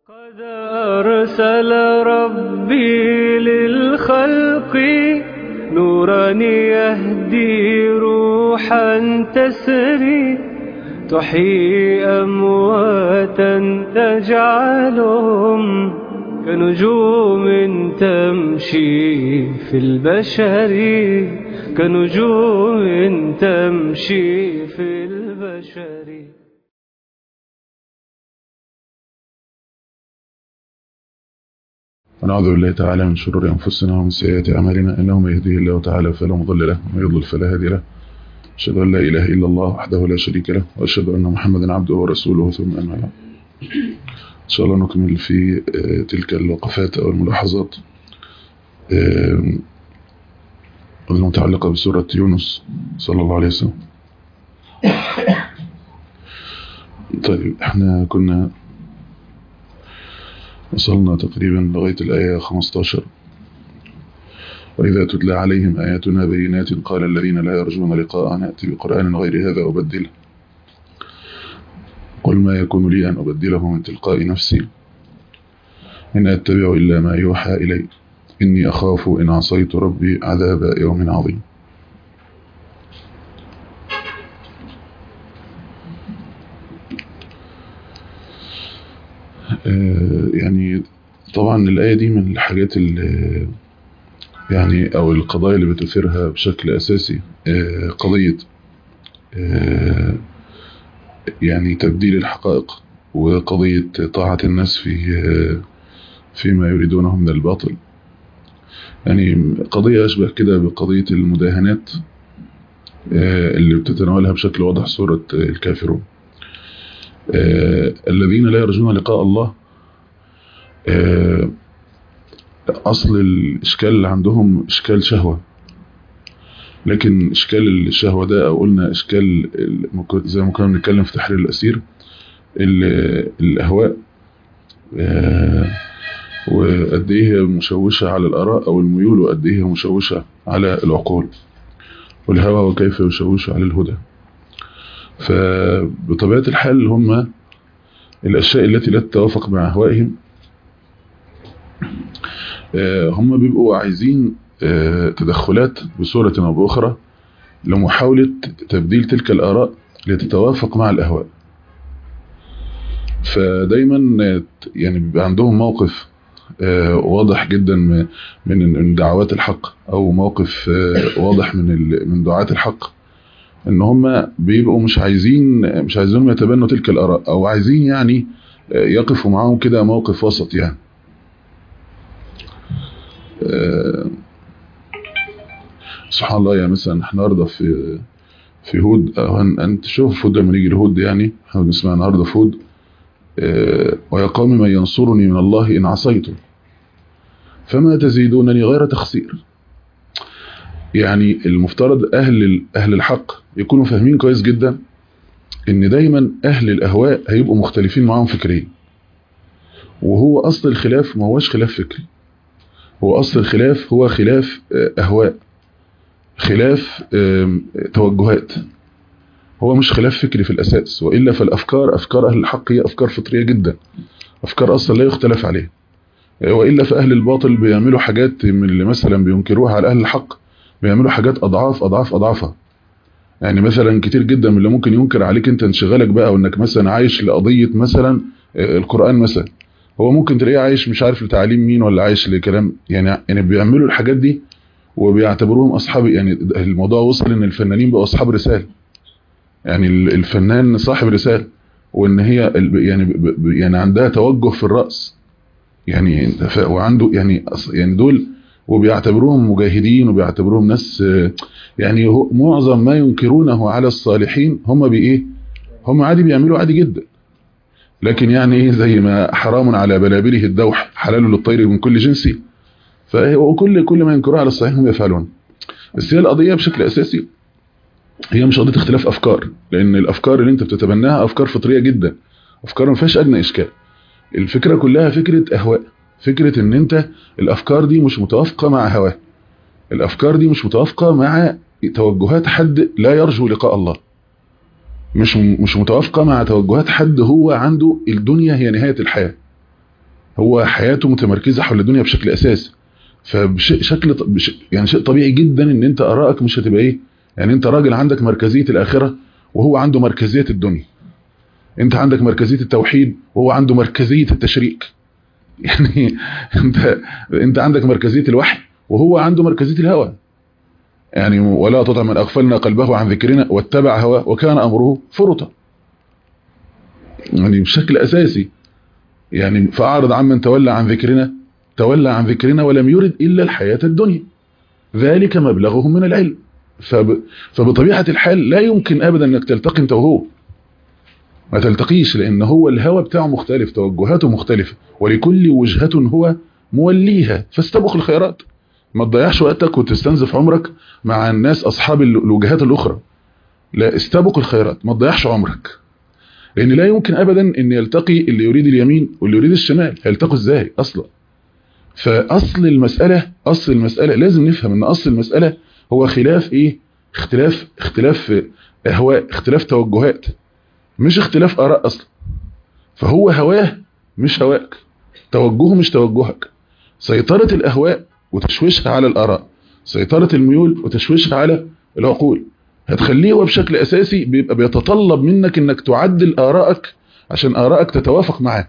قد أرسل ربي للخلق نورا يهدي روحا تسري تحيي أمواتا تجعلهم كنجوم تمشي في البشر كنجوم تمشي في البشر ونعوذ بالله تعالى من شرور أنفسنا ومن سيئات أعمالنا إنه من يهديه الله تعالى فلا مضل له ومن يضلل فلا هادي له أشهد أن لا إله إلا الله وحده لا شريك له وأشهد أن محمدا عبده ورسوله ثم أما بعد إن شاء الله نكمل في تلك الوقفات أو الملاحظات المتعلقة بسورة يونس صلى الله عليه وسلم طيب احنا كنا وصلنا تقريبا لغاية الآية 15 وإذا تتلى عليهم آياتنا بينات قال الذين لا يرجون لقاء نأتي بقرآن غير هذا أبدله قل ما يكون لي أن أبدله من تلقاء نفسي إن أتبع إلا ما يوحى إلي إني أخاف إن عصيت ربي عذاب يوم عظيم يعني طبعا الآية دي من الحاجات اللي يعني أو القضايا اللي بتثيرها بشكل أساسي قضية يعني تبديل الحقائق وقضية طاعة الناس في فيما يريدونه من الباطل يعني قضية أشبه كده بقضية المداهنات اللي بتتناولها بشكل واضح سورة الكافرون الذين لا يرجون لقاء الله أصل الإشكال اللي عندهم إشكال شهوة لكن إشكال الشهوة ده أو قلنا إشكال زي ما كنا بنتكلم في تحرير الأسير الأهواء وقد إيه هي مشوشة على الآراء أو الميول وقد إيه هي مشوشة على العقول والهوى وكيف يشوش على الهدى فبطبيعة الحال هم الأشياء التي لا تتوافق مع أهوائهم هم بيبقوا عايزين تدخلات بصورة أو بأخرى لمحاولة تبديل تلك الآراء لتتوافق مع الأهواء فدايما يعني بيبقى عندهم موقف واضح جدا من دعوات الحق أو موقف واضح من من دعاة الحق ان هم بيبقوا مش عايزين مش عايزينهم يتبنوا تلك الاراء او عايزين يعني يقفوا معاهم كده موقف وسط يعني سبحان الله يعني مثلا احنا النهارده في في هود انت شوف هود لما نيجي لهود يعني احنا بنسمع النهارده في هود ويا قوم من ينصرني من الله ان عصيته فما تزيدونني غير تخسير يعني المفترض اهل اهل الحق يكونوا فاهمين كويس جدا ان دايما اهل الاهواء هيبقوا مختلفين معاهم فكريا وهو اصل الخلاف ما هوش خلاف فكري هو اصل الخلاف هو خلاف اهواء خلاف توجهات هو مش خلاف فكري في الاساس والا فالافكار افكار اهل الحق هي افكار فطريه جدا افكار اصلا لا يختلف عليها والا فاهل الباطل بيعملوا حاجات من اللي مثلا بينكروها على اهل الحق بيعملوا حاجات اضعاف اضعاف اضعافها يعني مثلا كتير جدا من اللي ممكن ينكر عليك انت انشغالك بقى وانك مثلا عايش لقضية مثلا القرآن مثلا هو ممكن تلاقيه عايش مش عارف لتعليم مين ولا عايش لكلام يعني يعني بيعملوا الحاجات دي وبيعتبروهم اصحاب يعني الموضوع وصل ان الفنانين بقوا اصحاب رسالة يعني الفنان صاحب رسالة وان هي يعني يعني عندها توجه في الرأس يعني وعنده يعني يعني دول وبيعتبروهم مجاهدين وبيعتبروهم ناس يعني معظم ما ينكرونه على الصالحين هم بايه هم عادي بيعملوا عادي جدا لكن يعني ايه زي ما حرام على بلابله الدوح حلال للطير من كل جنسي فكل كل ما ينكروه على الصحيح هم يفعلون بس هي القضيه بشكل اساسي هي مش قضيه اختلاف افكار لان الافكار اللي انت بتتبناها افكار فطريه جدا افكار ما فيهاش ادنى اشكال الفكره كلها فكره اهواء فكرة ان انت الافكار دي مش متوافقة مع هواه الافكار دي مش متوافقة مع توجهات حد لا يرجو لقاء الله مش مش متوافقة مع توجهات حد هو عنده الدنيا هي نهاية الحياة هو حياته متمركزة حول الدنيا بشكل اساسي فبشكل بش يعني شيء طبيعي جدا ان انت ارائك مش هتبقى ايه يعني انت راجل عندك مركزية الاخرة وهو عنده مركزية الدنيا انت عندك مركزية التوحيد وهو عنده مركزية التشريك يعني انت انت عندك مركزية الوحي وهو عنده مركزية الهوى يعني ولا تطع من اغفلنا قلبه عن ذكرنا واتبع هواه وكان امره فرطا يعني بشكل اساسي يعني فاعرض عمن تولى عن ذكرنا تولى عن ذكرنا ولم يرد الا الحياة الدنيا ذلك مبلغهم من العلم فب... فبطبيعة الحال لا يمكن ابدا انك تلتقي انت وهو ما تلتقيش لان هو الهوى بتاعه مختلف توجهاته مختلفة ولكل وجهة هو موليها فاستبق الخيرات ما تضيعش وقتك وتستنزف عمرك مع الناس اصحاب الوجهات الاخرى لا استبق الخيرات ما تضيعش عمرك لان لا يمكن ابدا ان يلتقي اللي يريد اليمين واللي يريد الشمال هيلتقوا ازاي اصلا فاصل المسألة اصل المسألة لازم نفهم ان اصل المسألة هو خلاف ايه اختلاف اختلاف اهواء اختلاف توجهات مش اختلاف اراء اصلا فهو هواه مش هواك توجهه مش توجهك سيطرة الاهواء وتشويشها على الاراء سيطرة الميول وتشويشها على العقول هتخليه هو بشكل اساسي بيبقى بيتطلب منك انك تعدل ارائك عشان ارائك تتوافق معاه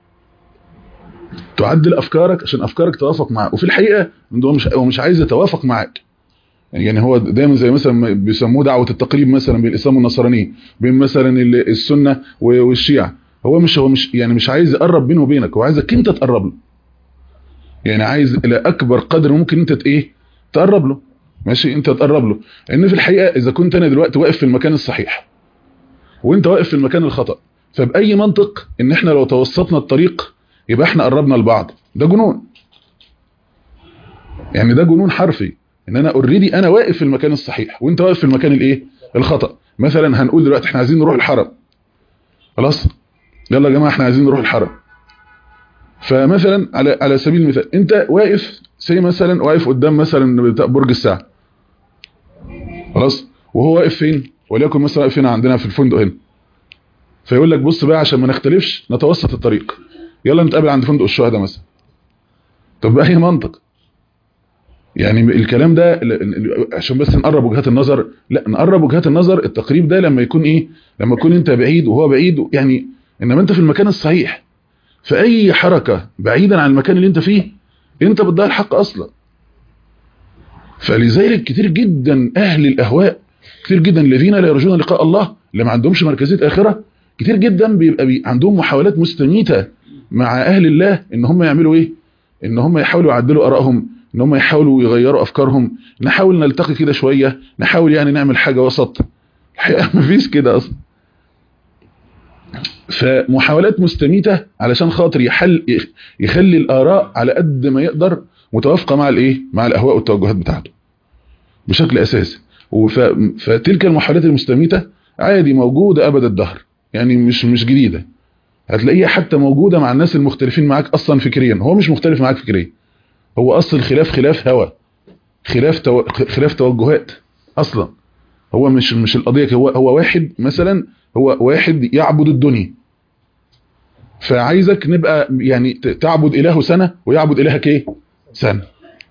تعدل افكارك عشان افكارك تتوافق معاه وفي الحقيقة هو مش هو مش عايز يتوافق معاك يعني هو دايما زي مثلا بيسموه دعوة التقريب مثلا بين الاسلام والنصرانية بين مثلا السنة والشيعة هو مش هو مش يعني مش عايز يقرب بينه وبينك هو عايزك انت تقرب له يعني عايز الى اكبر قدر ممكن انت ايه تقرب له ماشي انت تقرب له لان في الحقيقة اذا كنت انا دلوقتي واقف في المكان الصحيح وانت واقف في المكان الخطأ فبأي منطق ان احنا لو توسطنا الطريق يبقى احنا قربنا لبعض ده جنون يعني ده جنون حرفي ان انا اوريدي انا واقف في المكان الصحيح وانت واقف في المكان الايه الخطأ مثلا هنقول دلوقتي احنا عايزين نروح الحرم خلاص يلا يا جماعه احنا عايزين نروح الحرم فمثلا على على سبيل المثال انت واقف زي مثلا واقف قدام مثلا بتاع برج الساعه خلاص وهو واقف فين وليكن مثلا واقف هنا عندنا في الفندق هنا فيقول لك بص بقى عشان ما نختلفش نتوسط الطريق يلا نتقابل عند فندق الشهداء مثلا طب بأي منطق يعني الكلام ده عشان بس نقرب وجهات النظر لا نقرب وجهات النظر التقريب ده لما يكون ايه لما يكون انت بعيد وهو بعيد يعني انما انت في المكان الصحيح فاي حركة بعيدا عن المكان اللي انت فيه انت بتضيع الحق اصلا فلذلك كتير جدا اهل الاهواء كتير جدا الذين لا يرجون لقاء الله اللي ما عندهمش مركزيه اخره كتير جدا بيبقى بي عندهم محاولات مستميته مع اهل الله ان هم يعملوا ايه ان هم يحاولوا يعدلوا ارائهم ان هم يحاولوا يغيروا افكارهم نحاول نلتقي كده شويه نحاول يعني نعمل حاجه وسط الحقيقه مفيش كده اصلا فمحاولات مستميته علشان خاطر يحل يخلي الاراء على قد ما يقدر متوافقه مع الايه مع الاهواء والتوجهات بتاعته بشكل اساسي فتلك المحاولات المستميته عادي موجوده ابد الدهر يعني مش مش جديده هتلاقيها حتى موجوده مع الناس المختلفين معاك اصلا فكريا هو مش مختلف معاك فكريا هو اصل الخلاف خلاف هوى خلاف تو... خلاف توجهات اصلا هو مش مش القضيه هو هو واحد مثلا هو واحد يعبد الدنيا فعايزك نبقى يعني تعبد اله سنه ويعبد الهك ايه سنه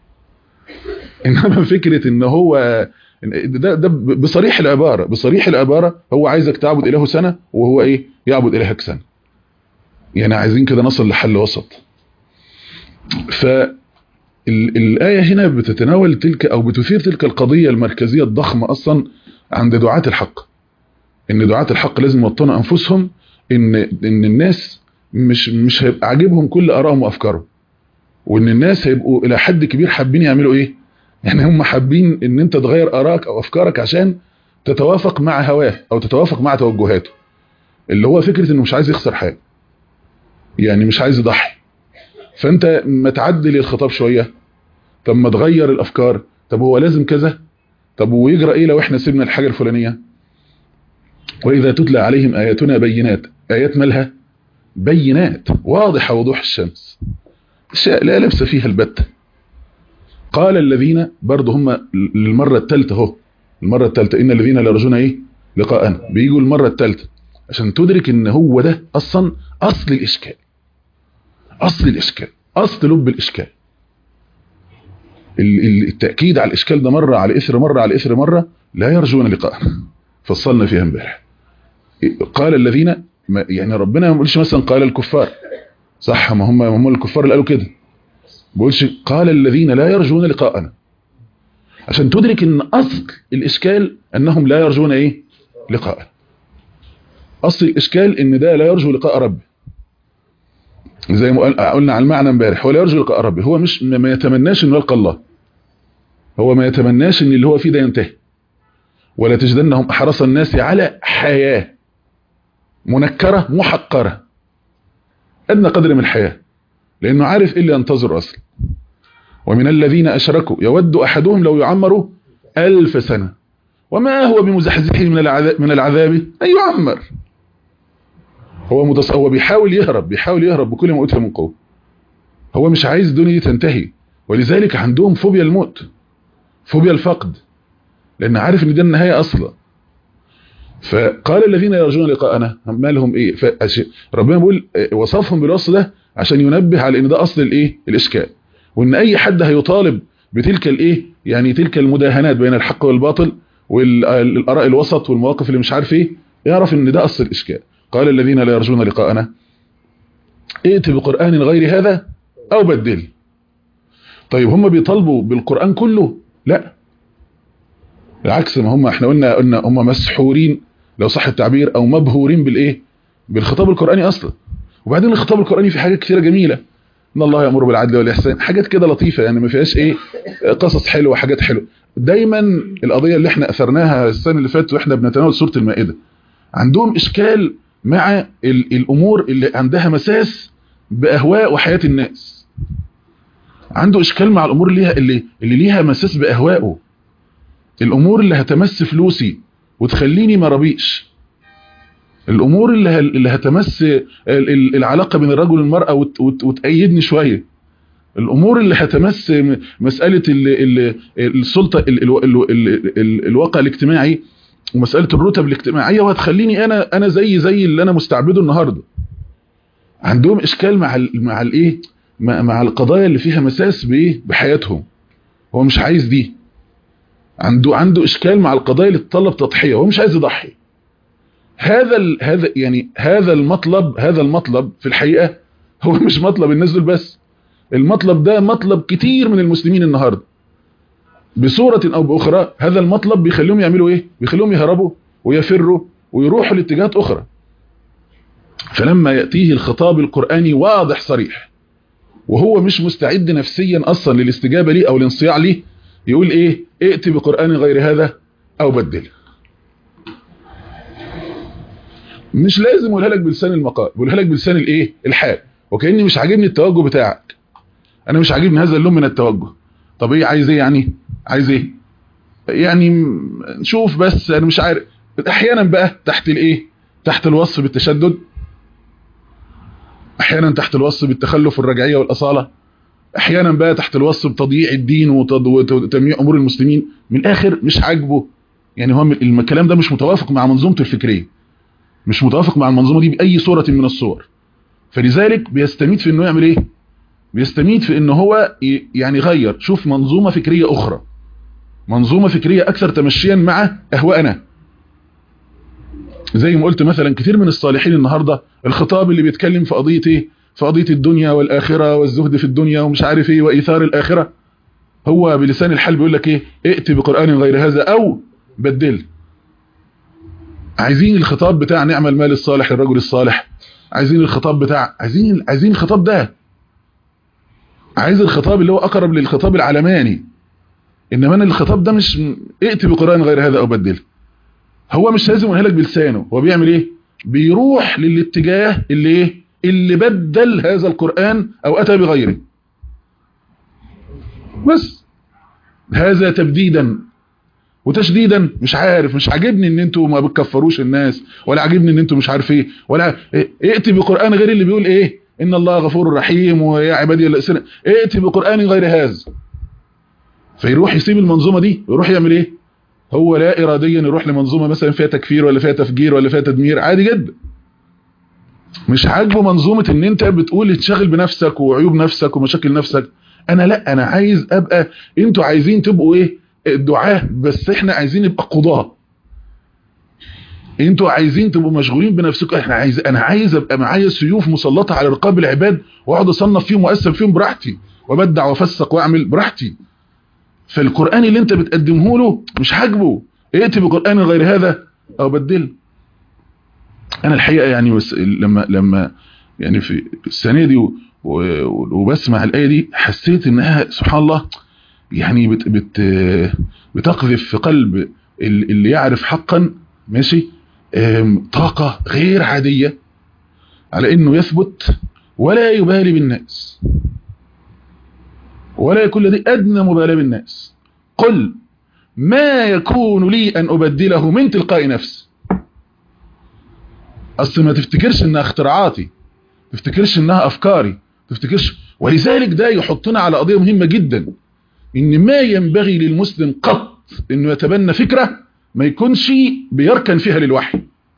انما فكره ان هو ده ده بصريح العباره بصريح العباره هو عايزك تعبد اله سنه وهو ايه يعبد الهك سنه يعني عايزين كده نصل لحل وسط ف الآية هنا بتتناول تلك أو بتثير تلك القضية المركزية الضخمة أصلا عند دعاة الحق إن دعاة الحق لازم يوطنوا أنفسهم إن إن الناس مش مش هيبقى عاجبهم كل آرائهم وأفكارهم وإن الناس هيبقوا إلى حد كبير حابين يعملوا إيه؟ يعني هم حابين إن أنت تغير آرائك أو أفكارك عشان تتوافق مع هواه أو تتوافق مع توجهاته اللي هو فكرة إنه مش عايز يخسر حاجة يعني مش عايز يضحي فانت ما تعدل الخطاب شوية طب ما تغير الافكار طب هو لازم كذا طب ويجرى ايه لو احنا سيبنا الحاجة الفلانية واذا تتلى عليهم اياتنا بينات ايات مالها بينات واضحة وضوح الشمس اشياء لا لبس فيها البتة قال الذين برضه هم للمرة الثالثة اهو المرة الثالثة ان الذين لا يرجون ايه لقاءنا بيجوا المرة الثالثة عشان تدرك ان هو ده اصلا اصل الاشكال اصل الاشكال اصل لب الاشكال التاكيد على الاشكال ده مره على اثر مره على اثر مره لا يرجون لقاءنا فصلنا فيها امبارح قال الذين يعني ربنا ما بيقولش مثلا قال الكفار صح ما هم هم الكفار اللي قالوا كده بيقولش قال الذين لا يرجون لقاءنا عشان تدرك ان اصل الاشكال انهم لا يرجون ايه لقاءنا اصل الاشكال ان ده لا يرجو لقاء ربي زي ما قلنا على المعنى امبارح هو لا يرجو لقاء ربي هو مش ما يتمناش انه يلقى الله هو ما يتمناش ان اللي هو فيه ده ينتهي ولا تجدنهم احرص الناس على حياه منكره محقره ادنى قدر من الحياه لانه عارف ايه اللي ينتظر اصلا ومن الذين اشركوا يود احدهم لو يعمر ألف سنه وما هو بمزحزحه من العذاب من العذاب ان يعمر هو متص... هو بيحاول يهرب بيحاول يهرب بكل ما اوتي من قوه هو مش عايز الدنيا دي تنتهي ولذلك عندهم فوبيا الموت فوبيا الفقد لان عارف ان ده النهايه اصلا فقال الذين يرجون لقاءنا ما لهم ايه فأش... ربنا بيقول وصفهم بالوصف ده عشان ينبه على ان ده اصل الايه الاشكال وان اي حد هيطالب بتلك الايه يعني تلك المداهنات بين الحق والباطل والاراء الوسط والمواقف اللي مش عارف ايه يعرف ان ده اصل الاشكال قال الذين لا يرجون لقاءنا ائت بقرآن غير هذا او بدل طيب هم بيطالبوا بالقرآن كله لا بالعكس ما هم احنا قلنا قلنا هم مسحورين لو صح التعبير او مبهورين بالايه بالخطاب القرآني اصلا وبعدين الخطاب القرآني في حاجات كثيره جميله ان الله يأمر بالعدل والإحسان حاجات كده لطيفة يعني ما فيهاش ايه قصص حلوة وحاجات حلوة دايما القضية اللي احنا اثرناها السنة اللي فاتت واحنا بنتناول سورة المائدة عندهم اشكال مع الامور اللي عندها مساس باهواء وحياة الناس عنده اشكال مع الامور اللي ليها اللي, اللي ليها مساس باهوائه الامور اللي هتمس فلوسي وتخليني ما ربيش الامور اللي اللي هتمس العلاقه بين الرجل والمراه وتأيدني شويه الامور اللي هتمس مساله السلطه الواقع الاجتماعي ومساله الرتب الاجتماعيه وهتخليني انا انا زي زي اللي انا مستعبده النهارده عندهم اشكال مع ال مع الايه مع, مع القضايا اللي فيها مساس بايه بحياتهم هو مش عايز دي عنده عنده اشكال مع القضايا اللي تتطلب تضحيه هو مش عايز يضحي هذا ال هذا يعني هذا المطلب هذا المطلب في الحقيقه هو مش مطلب الناس دول بس المطلب ده مطلب كتير من المسلمين النهارده بصوره او باخرى هذا المطلب بيخليهم يعملوا ايه بيخليهم يهربوا ويفروا ويروحوا لاتجاهات اخرى فلما ياتيه الخطاب القراني واضح صريح وهو مش مستعد نفسيا اصلا للاستجابه ليه او الانصياع ليه يقول ايه ائت بقران غير هذا او بدله مش لازم اقولها لك بلسان المقال بقولها لك بلسان الايه الحال وكاني مش عاجبني التوجه بتاعك انا مش عاجبني هذا اللون من التوجه طب ايه عايز ايه يعني عايز ايه يعني نشوف بس انا مش عارف احيانا بقى تحت الايه تحت الوصف بالتشدد احيانا تحت الوصف بالتخلف والرجعيه والاصاله احيانا بقى تحت الوصف بتضييع الدين وتمييع امور المسلمين من الاخر مش عاجبه يعني هو الكلام ده مش متوافق مع منظومته الفكريه مش متوافق مع المنظومه دي باي صوره من الصور فلذلك بيستميت في انه يعمل ايه بيستميت في ان هو يعني يغير شوف منظومه فكريه اخرى منظومه فكريه اكثر تمشيا مع اهوائنا زي ما قلت مثلا كتير من الصالحين النهارده الخطاب اللي بيتكلم في قضيه ايه في قضيه الدنيا والاخره والزهد في الدنيا ومش عارف ايه وايثار الاخره هو بلسان الحال بيقول لك ايه ائت بقران غير هذا او بدل عايزين الخطاب بتاع نعم المال الصالح للرجل الصالح عايزين الخطاب بتاع عايزين عايزين الخطاب ده عايز الخطاب اللي هو اقرب للخطاب العلماني انما انا الخطاب ده مش ائت بقران غير هذا او بدل هو مش لازم يقولها لك بلسانه هو بيعمل ايه بيروح للاتجاه اللي ايه اللي بدل هذا القران او اتى بغيره بس هذا تبديدا وتشديدا مش عارف مش عاجبني ان انتوا ما بتكفروش الناس ولا عاجبني ان انتوا مش عارف ايه ولا ائتي بقران غير اللي بيقول ايه ان الله غفور رحيم ويا عبادي الذين ائتي بقران غير هذا فيروح يسيب المنظومه دي ويروح يعمل ايه هو لا اراديا يروح لمنظومه مثلا فيها تكفير ولا فيها تفجير ولا فيها تدمير عادي جدا مش عاجبه منظومة ان انت بتقول تشغل بنفسك وعيوب نفسك ومشاكل نفسك انا لا انا عايز ابقى انتوا عايزين تبقوا ايه دعاه بس احنا عايزين نبقى قضاه انتوا عايزين تبقوا مشغولين بنفسكم احنا عايز انا عايز ابقى معايا سيوف مسلطه على رقاب العباد واقعد اصنف فيهم واقسم فيهم براحتي وابدع وافسق واعمل براحتي فالقران اللي انت بتقدمه له مش عاجبه ائتي بقران غير هذا او بدله انا الحقيقه يعني بس لما لما يعني في السنه دي وبسمع الايه دي حسيت انها سبحان الله يعني بت بت بتقذف في قلب اللي يعرف حقا ماشي طاقة غير عادية على انه يثبت ولا يبالي بالناس ولا يكون لدي ادنى مبالاة بالناس قل ما يكون لي ان ابدله من تلقاء نفس اصل ما تفتكرش انها اختراعاتي تفتكرش انها افكاري تفتكرش ولذلك ده يحطنا على قضية مهمة جدا ان ما ينبغي للمسلم قط انه يتبنى فكرة ما يكونش بيركن فيها للوحي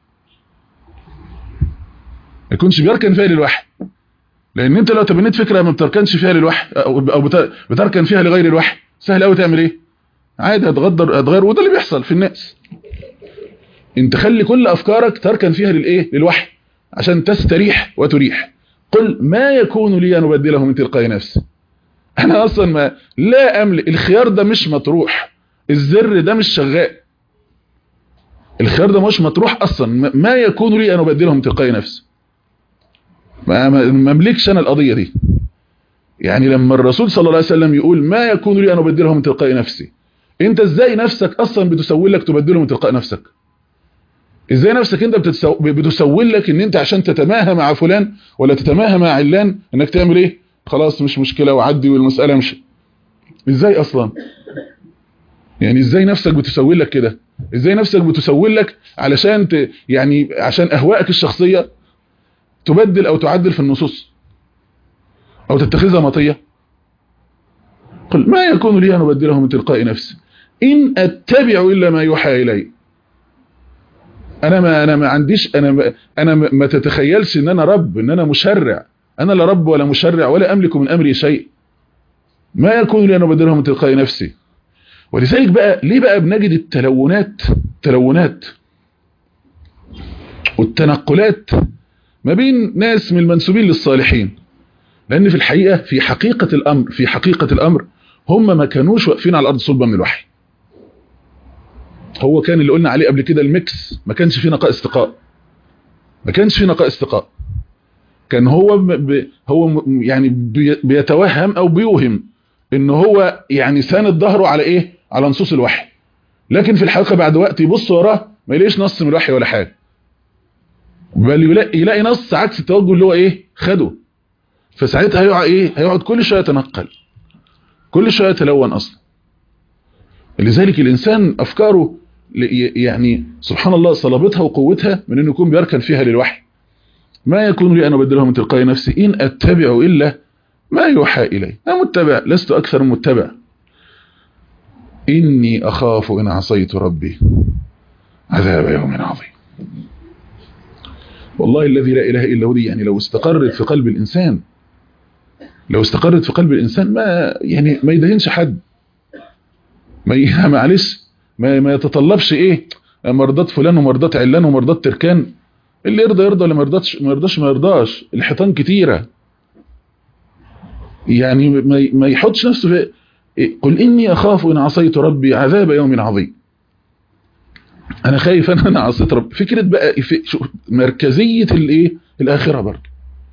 ما يكونش بيركن فيها للوحي لان انت لو تبنيت فكرة ما بتركنش فيها للوحي او بتركن فيها لغير الوحي سهل قوي تعمل ايه عادي هتغدر هتغير وده اللي بيحصل في الناس انت خلي كل افكارك تركن فيها للايه للوحي عشان تستريح وتريح قل ما يكون لي ان ابدله من تلقاء نفسي انا اصلا ما لا املك الخيار ده مش مطروح الزر ده مش شغال الخيار ده مش مطروح اصلا ما يكون لي ان ابدله من تلقاء نفسي ما مملكش انا القضيه دي يعني لما الرسول صلى الله عليه وسلم يقول ما يكون لي ان ابدله من تلقاء نفسي انت ازاي نفسك اصلا بتسول لك تبدله من تلقاء نفسك ازاي نفسك انت بتتسو... بتسول لك ان انت عشان تتماهى مع فلان ولا تتماهى مع علان انك تعمل ايه خلاص مش مشكلة وعدي والمسألة مش ازاي اصلا يعني ازاي نفسك بتسول لك كده ازاي نفسك بتسول لك علشان ت... يعني عشان اهوائك الشخصية تبدل او تعدل في النصوص او تتخذها مطية قل ما يكون لي ان ابدله من تلقاء نفسي ان اتبع الا ما يوحى الي انا ما انا ما عنديش انا ما انا ما تتخيلش ان انا رب ان انا مشرع انا لا رب ولا مشرع ولا املك من امري شيء ما يكون لي ان ابدله من تلقاء نفسي ولذلك بقى ليه بقى بنجد التلونات تلونات والتنقلات ما بين ناس من المنسوبين للصالحين لان في الحقيقة في حقيقة الامر في حقيقة الامر هم ما كانوش واقفين على الارض صلبا من الوحي هو كان اللي قلنا عليه قبل كده الميكس ما كانش فيه نقاء استقاء ما كانش فيه نقاء استقاء كان هو ب... هو يعني بي... بيتوهم او بيوهم ان هو يعني ساند ظهره على ايه على نصوص الوحي لكن في الحقيقه بعد وقت يبص وراه ما يلاقيش نص من الوحي ولا حاجه بل يلاقي, يلاقي نص عكس التوجه اللي هو ايه خده فساعتها هيقعد ايه هيقعد كل شويه يتنقل كل شويه يتلون اصلا لذلك الانسان افكاره يعني سبحان الله صلابتها وقوتها من انه يكون بيركن فيها للوحي ما يكون لي أن أبدله من تلقاء نفسي إن أتبع إلا ما يوحى إلي أنا متبع لست أكثر متبع إني أخاف إن عصيت ربي عذاب يوم عظيم والله الذي لا إله إلا هو دي يعني لو استقرت في قلب الإنسان لو استقرت في قلب الإنسان ما يعني ما يدهنش حد ما معلش ما, ما يتطلبش إيه مرضات فلان ومرضات علان ومرضات تركان اللي يرضى يرضى اللي ما يرضاش ما يرضاش ما يرضاش الحيطان كتيرة يعني ما يحطش نفسه في قل إني أخاف إن عصيت ربي عذاب يوم عظيم أنا خايف أن أنا عصيت ربي فكرة بقى في مركزية الإيه الآخرة برضه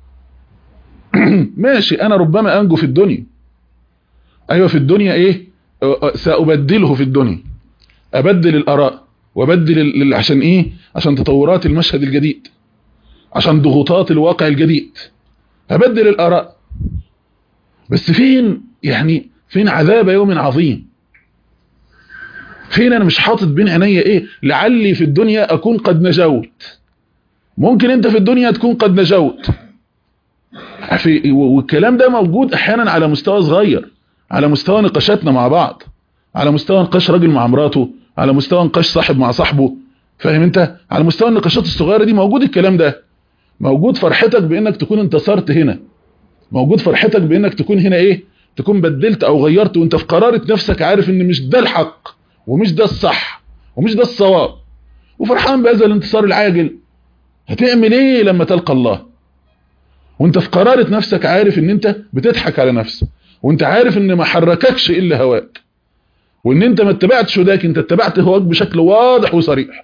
ماشي أنا ربما أنجو في الدنيا أيوة في الدنيا إيه سأبدله في الدنيا أبدل الأراء وبدل عشان ايه عشان تطورات المشهد الجديد عشان ضغوطات الواقع الجديد هبدل الاراء بس فين يعني فين عذاب يوم عظيم فين انا مش حاطط بين عينيا ايه لعلي في الدنيا اكون قد نجوت ممكن انت في الدنيا تكون قد نجوت في والكلام ده موجود احيانا على مستوى صغير على مستوى نقاشاتنا مع بعض على مستوى نقاش راجل مع مراته على مستوى نقاش صاحب مع صاحبه فاهم انت على مستوى النقاشات الصغيره دي موجود الكلام ده موجود فرحتك بانك تكون انتصرت هنا موجود فرحتك بانك تكون هنا ايه تكون بدلت او غيرت وانت في قرارة نفسك عارف ان مش ده الحق ومش ده الصح ومش ده الصواب وفرحان بهذا الانتصار العاجل هتعمل ايه لما تلقى الله وانت في قرارة نفسك عارف ان انت بتضحك على نفسك وانت عارف ان ما حرككش الا هواك وان انت ما اتبعتش هداك انت اتبعت هواك بشكل واضح وصريح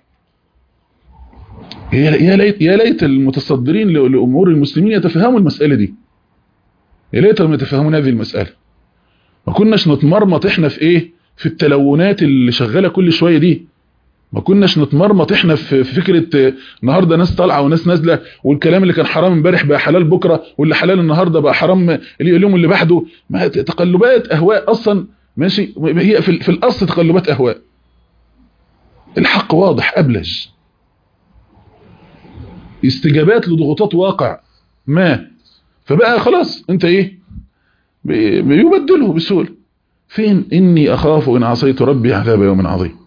يا ليت يا ليت المتصدرين لامور المسلمين يتفهموا المساله دي يا ليتهم يتفهمون هذه المساله ما كناش نتمرمط احنا في ايه في التلونات اللي شغاله كل شويه دي ما كناش نتمرمط احنا في فكره النهارده ناس طالعه وناس نازله والكلام اللي كان حرام امبارح بقى حلال بكره واللي حلال النهارده بقى حرام اليوم اللي بعده ما تقلبات اهواء اصلا ماشي هي في, في الاصل تقلبات اهواء الحق واضح ابلج استجابات لضغوطات واقع ما فبقى خلاص انت ايه بيبدله بسهوله فين اني اخاف ان عصيت ربي عذاب يوم عظيم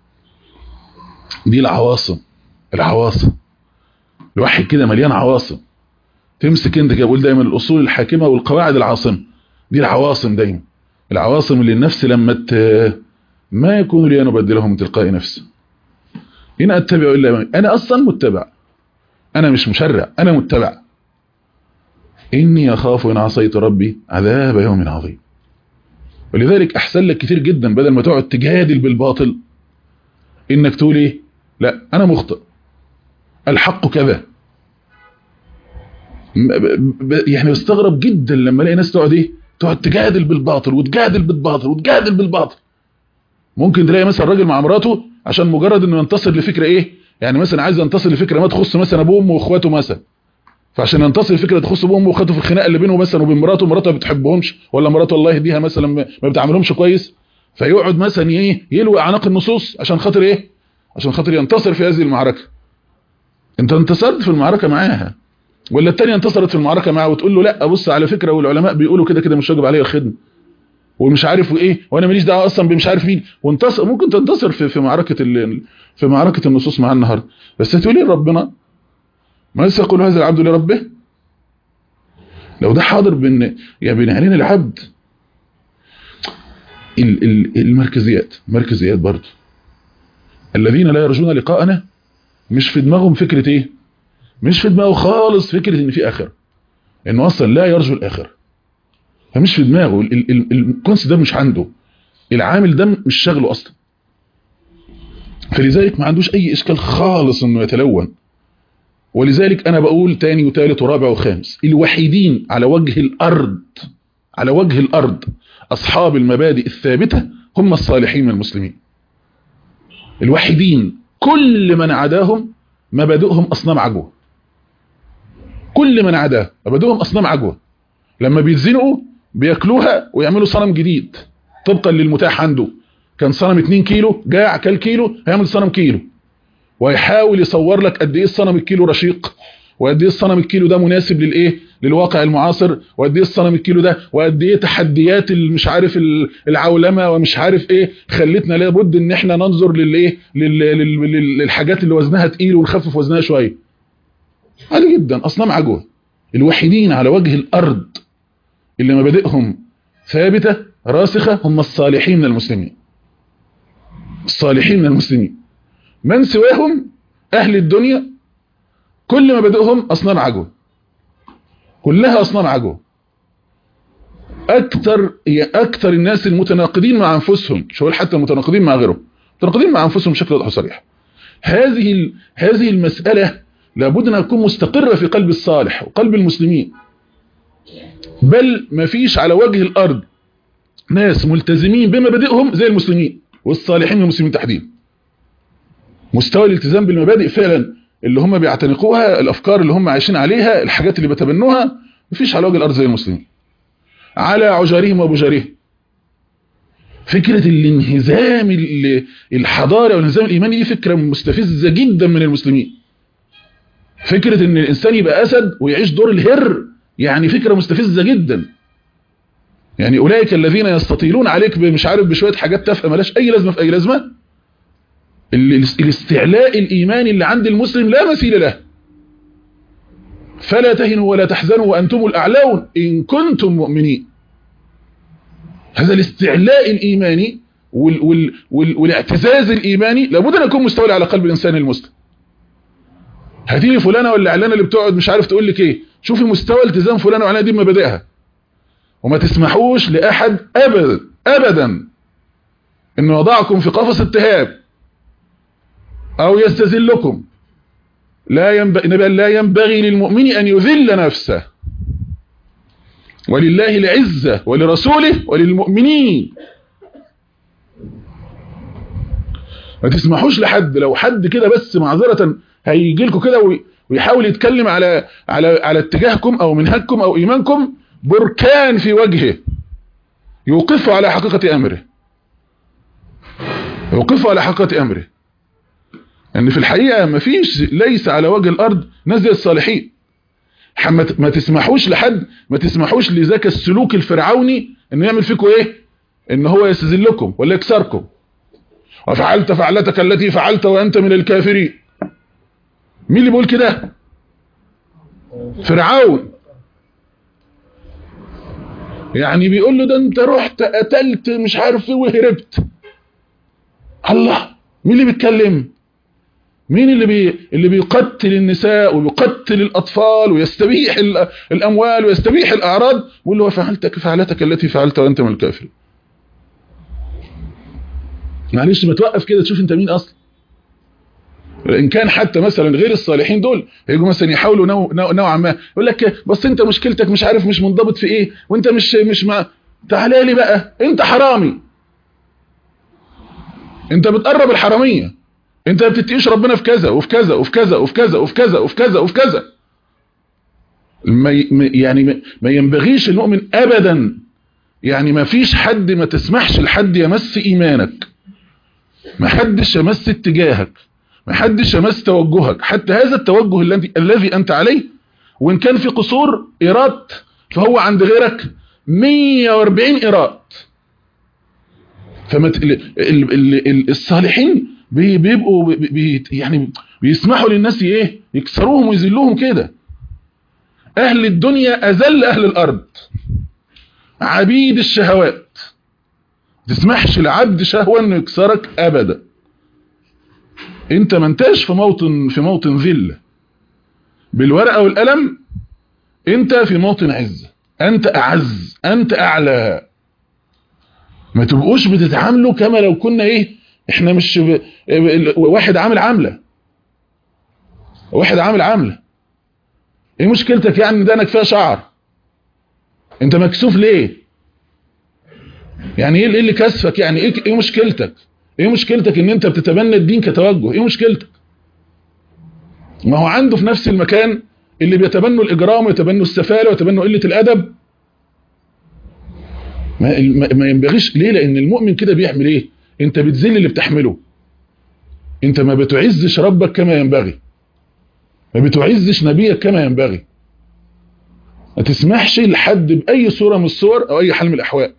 دي العواصم العواصم الواحد كده مليان عواصم تمسك انت كده بقول دايما الاصول الحاكمه والقواعد العاصمه دي العواصم دايما العواصم اللي النفس لما ت... ما يكون لي ان ابدلهم من تلقاء نفسي ان اتبع الا ما انا اصلا متبع انا مش مشرع انا متبع اني اخاف ان عصيت ربي عذاب يوم عظيم ولذلك احسن لك كتير جدا بدل ما تقعد تجادل بالباطل انك تقول ايه لا انا مخطئ الحق كذا يعني بستغرب جدا لما الاقي ناس تقعد ايه تقعد تجادل بالباطل وتجادل بالباطل وتجادل بالباطل ممكن تلاقي مثلا راجل مع مراته عشان مجرد انه ينتصر لفكره ايه يعني مثلا عايز ينتصر لفكره ما تخص مثلا ابوه وامه واخواته مثلا فعشان ينتصر لفكره تخص ابوه وامه واخواته في الخناقه اللي بينه مثلا وبين مراته مراته ما بتحبهمش ولا مراته الله يهديها مثلا ما بتعاملهمش كويس فيقعد مثلا ايه يلوي اعناق النصوص عشان خاطر ايه عشان خاطر ينتصر في هذه المعركه انت انتصرت في المعركه معاها ولا الثانيه انتصرت في المعركه معاه وتقول له لا بص على فكره والعلماء بيقولوا كده كده مش واجب عليا الخدمه ومش عارف ايه وانا ماليش دعوه اصلا بمش عارف مين وانتصر ممكن تنتصر في في معركه في معركه النصوص معاه النهارده بس هتقول ايه ربنا ما لسه يقول هذا العبد لربه لو ده حاضر بين يعني بين عينين العبد المركزيات مركزيات برضه الذين لا يرجون لقاءنا مش في دماغهم فكرة ايه مش في دماغه خالص فكرة ان في اخر انه اصلا لا يرجو الاخر فمش في دماغه الكونس ده مش عنده العامل ده مش شغله اصلا فلذلك ما عندوش اي اشكال خالص انه يتلون ولذلك انا بقول تاني وتالت ورابع وخامس الوحيدين على وجه الارض على وجه الارض اصحاب المبادئ الثابتة هم الصالحين من المسلمين الوحيدين كل من عداهم مبادئهم اصنام عجوه كل من عداه مبادئهم اصنام عجوه لما بيتزنقوا بياكلوها ويعملوا صنم جديد طبقا للمتاح عنده كان صنم 2 كيلو جاع كل كيلو هيعمل صنم كيلو ويحاول يصور لك قد ايه الصنم الكيلو رشيق وقد ايه الصنم الكيلو ده مناسب للايه للواقع المعاصر وقد ايه الصنم الكيلو ده وقد ايه تحديات مش عارف العولمه ومش عارف ايه خلتنا لابد ان احنا ننظر للايه للحاجات اللي وزنها تقيل ونخفف وزنها شويه عادي جدا اصنام عجوه الوحيدين على وجه الارض اللي مبادئهم ثابته راسخه هم الصالحين من المسلمين الصالحين من المسلمين من سواهم اهل الدنيا كل مبادئهم اصنام عجوه كلها اصنام عجوه اكثر اكثر الناس المتناقضين مع انفسهم مش هقول حتى المتناقضين مع غيرهم متناقضين مع انفسهم بشكل واضح وصريح هذه هذه المساله لابد انها تكون مستقره في قلب الصالح وقلب المسلمين بل ما فيش على وجه الارض ناس ملتزمين بمبادئهم زي المسلمين والصالحين من المسلمين تحديدا مستوى الالتزام بالمبادئ فعلا اللي هم بيعتنقوها الافكار اللي هم عايشين عليها الحاجات اللي بيتبنوها مفيش على وجه الارض زي المسلمين على عجارهم وبجارهم فكرة الانهزام الحضاري والانهزام الايماني دي فكرة مستفزة جدا من المسلمين فكرة ان الانسان يبقى اسد ويعيش دور الهر يعني فكرة مستفزة جدا يعني اولئك الذين يستطيلون عليك مش عارف بشوية حاجات تافهه ملاش اي لازمة في اي لازمة الاستعلاء الايماني اللي عند المسلم لا مثيل له فلا تهنوا ولا تحزنوا وأنتم الأعلون إن كنتم مؤمنين هذا الاستعلاء الإيماني وال وال وال والاعتزاز الإيماني لابد أن يكون مستولي على قلب الإنسان المسلم هتيجي فلانة ولا علانة اللي بتقعد مش عارف تقول لك ايه شوفي مستوى التزام فلانة وعلانة دي مبادئها وما تسمحوش لأحد أبدا أبدا انه يضعكم في قفص اتهام او يستذلكم لا ينبغي, لا ينبغي للمؤمن ان يذل نفسه ولله العزة ولرسوله وللمؤمنين ما تسمحوش لحد لو حد كده بس معذرة هيجي لكم كده ويحاول يتكلم على على على اتجاهكم او منهجكم او ايمانكم بركان في وجهه يوقفه على حقيقة امره يوقفه على حقيقة امره ان في الحقيقة ما فيش ليس على وجه الارض ناس زي الصالحين ما تسمحوش لحد ما تسمحوش لذاك السلوك الفرعوني انه يعمل فيكم ايه ان هو يستذلكم ولا يكسركم وفعلت فعلتك التي فعلت وانت من الكافرين مين اللي بيقول كده فرعون يعني بيقول له ده انت رحت قتلت مش عارف ايه وهربت الله مين اللي بيتكلم مين اللي بي اللي بيقتل النساء وبيقتل الاطفال ويستبيح الاموال ويستبيح الاعراض ويقول له فعلتك فعلتك التي فعلت وانت من الكافر معلش ما توقف كده تشوف انت مين اصلا ان كان حتى مثلا غير الصالحين دول هيجوا مثلا يحاولوا نوع نوع نوعا ما يقول لك بس انت مشكلتك مش عارف مش منضبط في ايه وانت مش مش مع تعالى لي بقى انت حرامي انت بتقرب الحراميه انت ما بتتقيش ربنا في كذا وفي كذا وفي كذا وفي كذا وفي كذا وفي كذا وفي كذا ما يعني ما ينبغيش المؤمن ابدا يعني ما فيش حد ما تسمحش لحد يمس ايمانك ما حدش يمس اتجاهك ما حدش يمس توجهك حتى هذا التوجه الذي الذي انت عليه وان كان في قصور ايراد فهو عند غيرك 140 ايراد فما الصالحين بيبقوا بي يعني بيسمحوا للناس ايه يكسروهم ويذلوهم كده اهل الدنيا اذل اهل الارض عبيد الشهوات تسمحش لعبد شهوة انه يكسرك ابدا انت ما انتش في موطن في موطن ذله بالورقه والقلم انت في موطن عزه انت اعز انت اعلى ما تبقوش بتتعاملوا كما لو كنا ايه احنا مش ب... واحد عامل عامله واحد عامل عامله ايه مشكلتك يعني دانك فيها شعر انت مكسوف ليه يعني ايه اللي كسفك يعني ايه ايه مشكلتك ايه مشكلتك ان انت بتتبنى الدين كتوجه ايه مشكلتك ما هو عنده في نفس المكان اللي بيتبنوا الاجرام ويتبنوا السفاله ويتبنوا قله الادب ما, ما ينبغيش ليه لان المؤمن كده بيعمل ايه انت بتذل اللي بتحمله انت ما بتعزش ربك كما ينبغي ما بتعزش نبيك كما ينبغي ما تسمحش لحد باي صوره من الصور او اي حال من الاحوال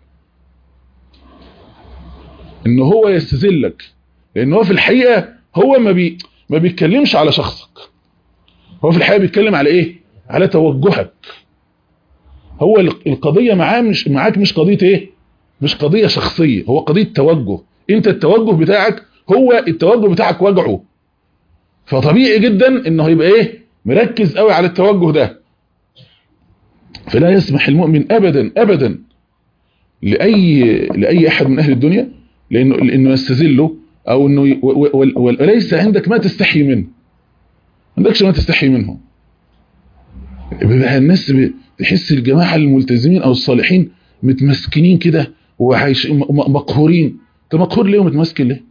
ان هو يستذلك لان هو في الحقيقه هو ما بي ما بيتكلمش على شخصك هو في الحقيقه بيتكلم على ايه على توجهك هو القضيه معاه مش معاك مش قضيه ايه مش قضيه شخصيه هو قضيه توجه انت التوجه بتاعك هو التوجه بتاعك وجعه فطبيعي جدا انه هيبقى ايه مركز قوي على التوجه ده فلا يسمح المؤمن ابدا ابدا لاي لاي احد من اهل الدنيا لانه لانه يستذله او انه وليس عندك ما تستحي منه ما عندكش ما تستحي منه بيبقى الناس تحس الجماعه الملتزمين او الصالحين متمسكنين كده وعايش مقهورين انت مقهور ليه ومتمسكن ليه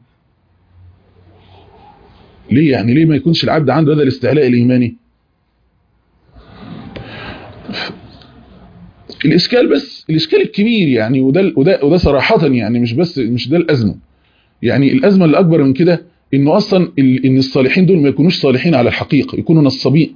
ليه يعني ليه ما يكونش العبد عنده هذا الاستعلاء الايماني الاشكال بس الاشكال الكبير يعني وده وده وده صراحه يعني مش بس مش ده الازمه يعني الازمه اللي اكبر من كده انه اصلا ان الصالحين دول ما يكونوش صالحين على الحقيقه يكونوا نصابين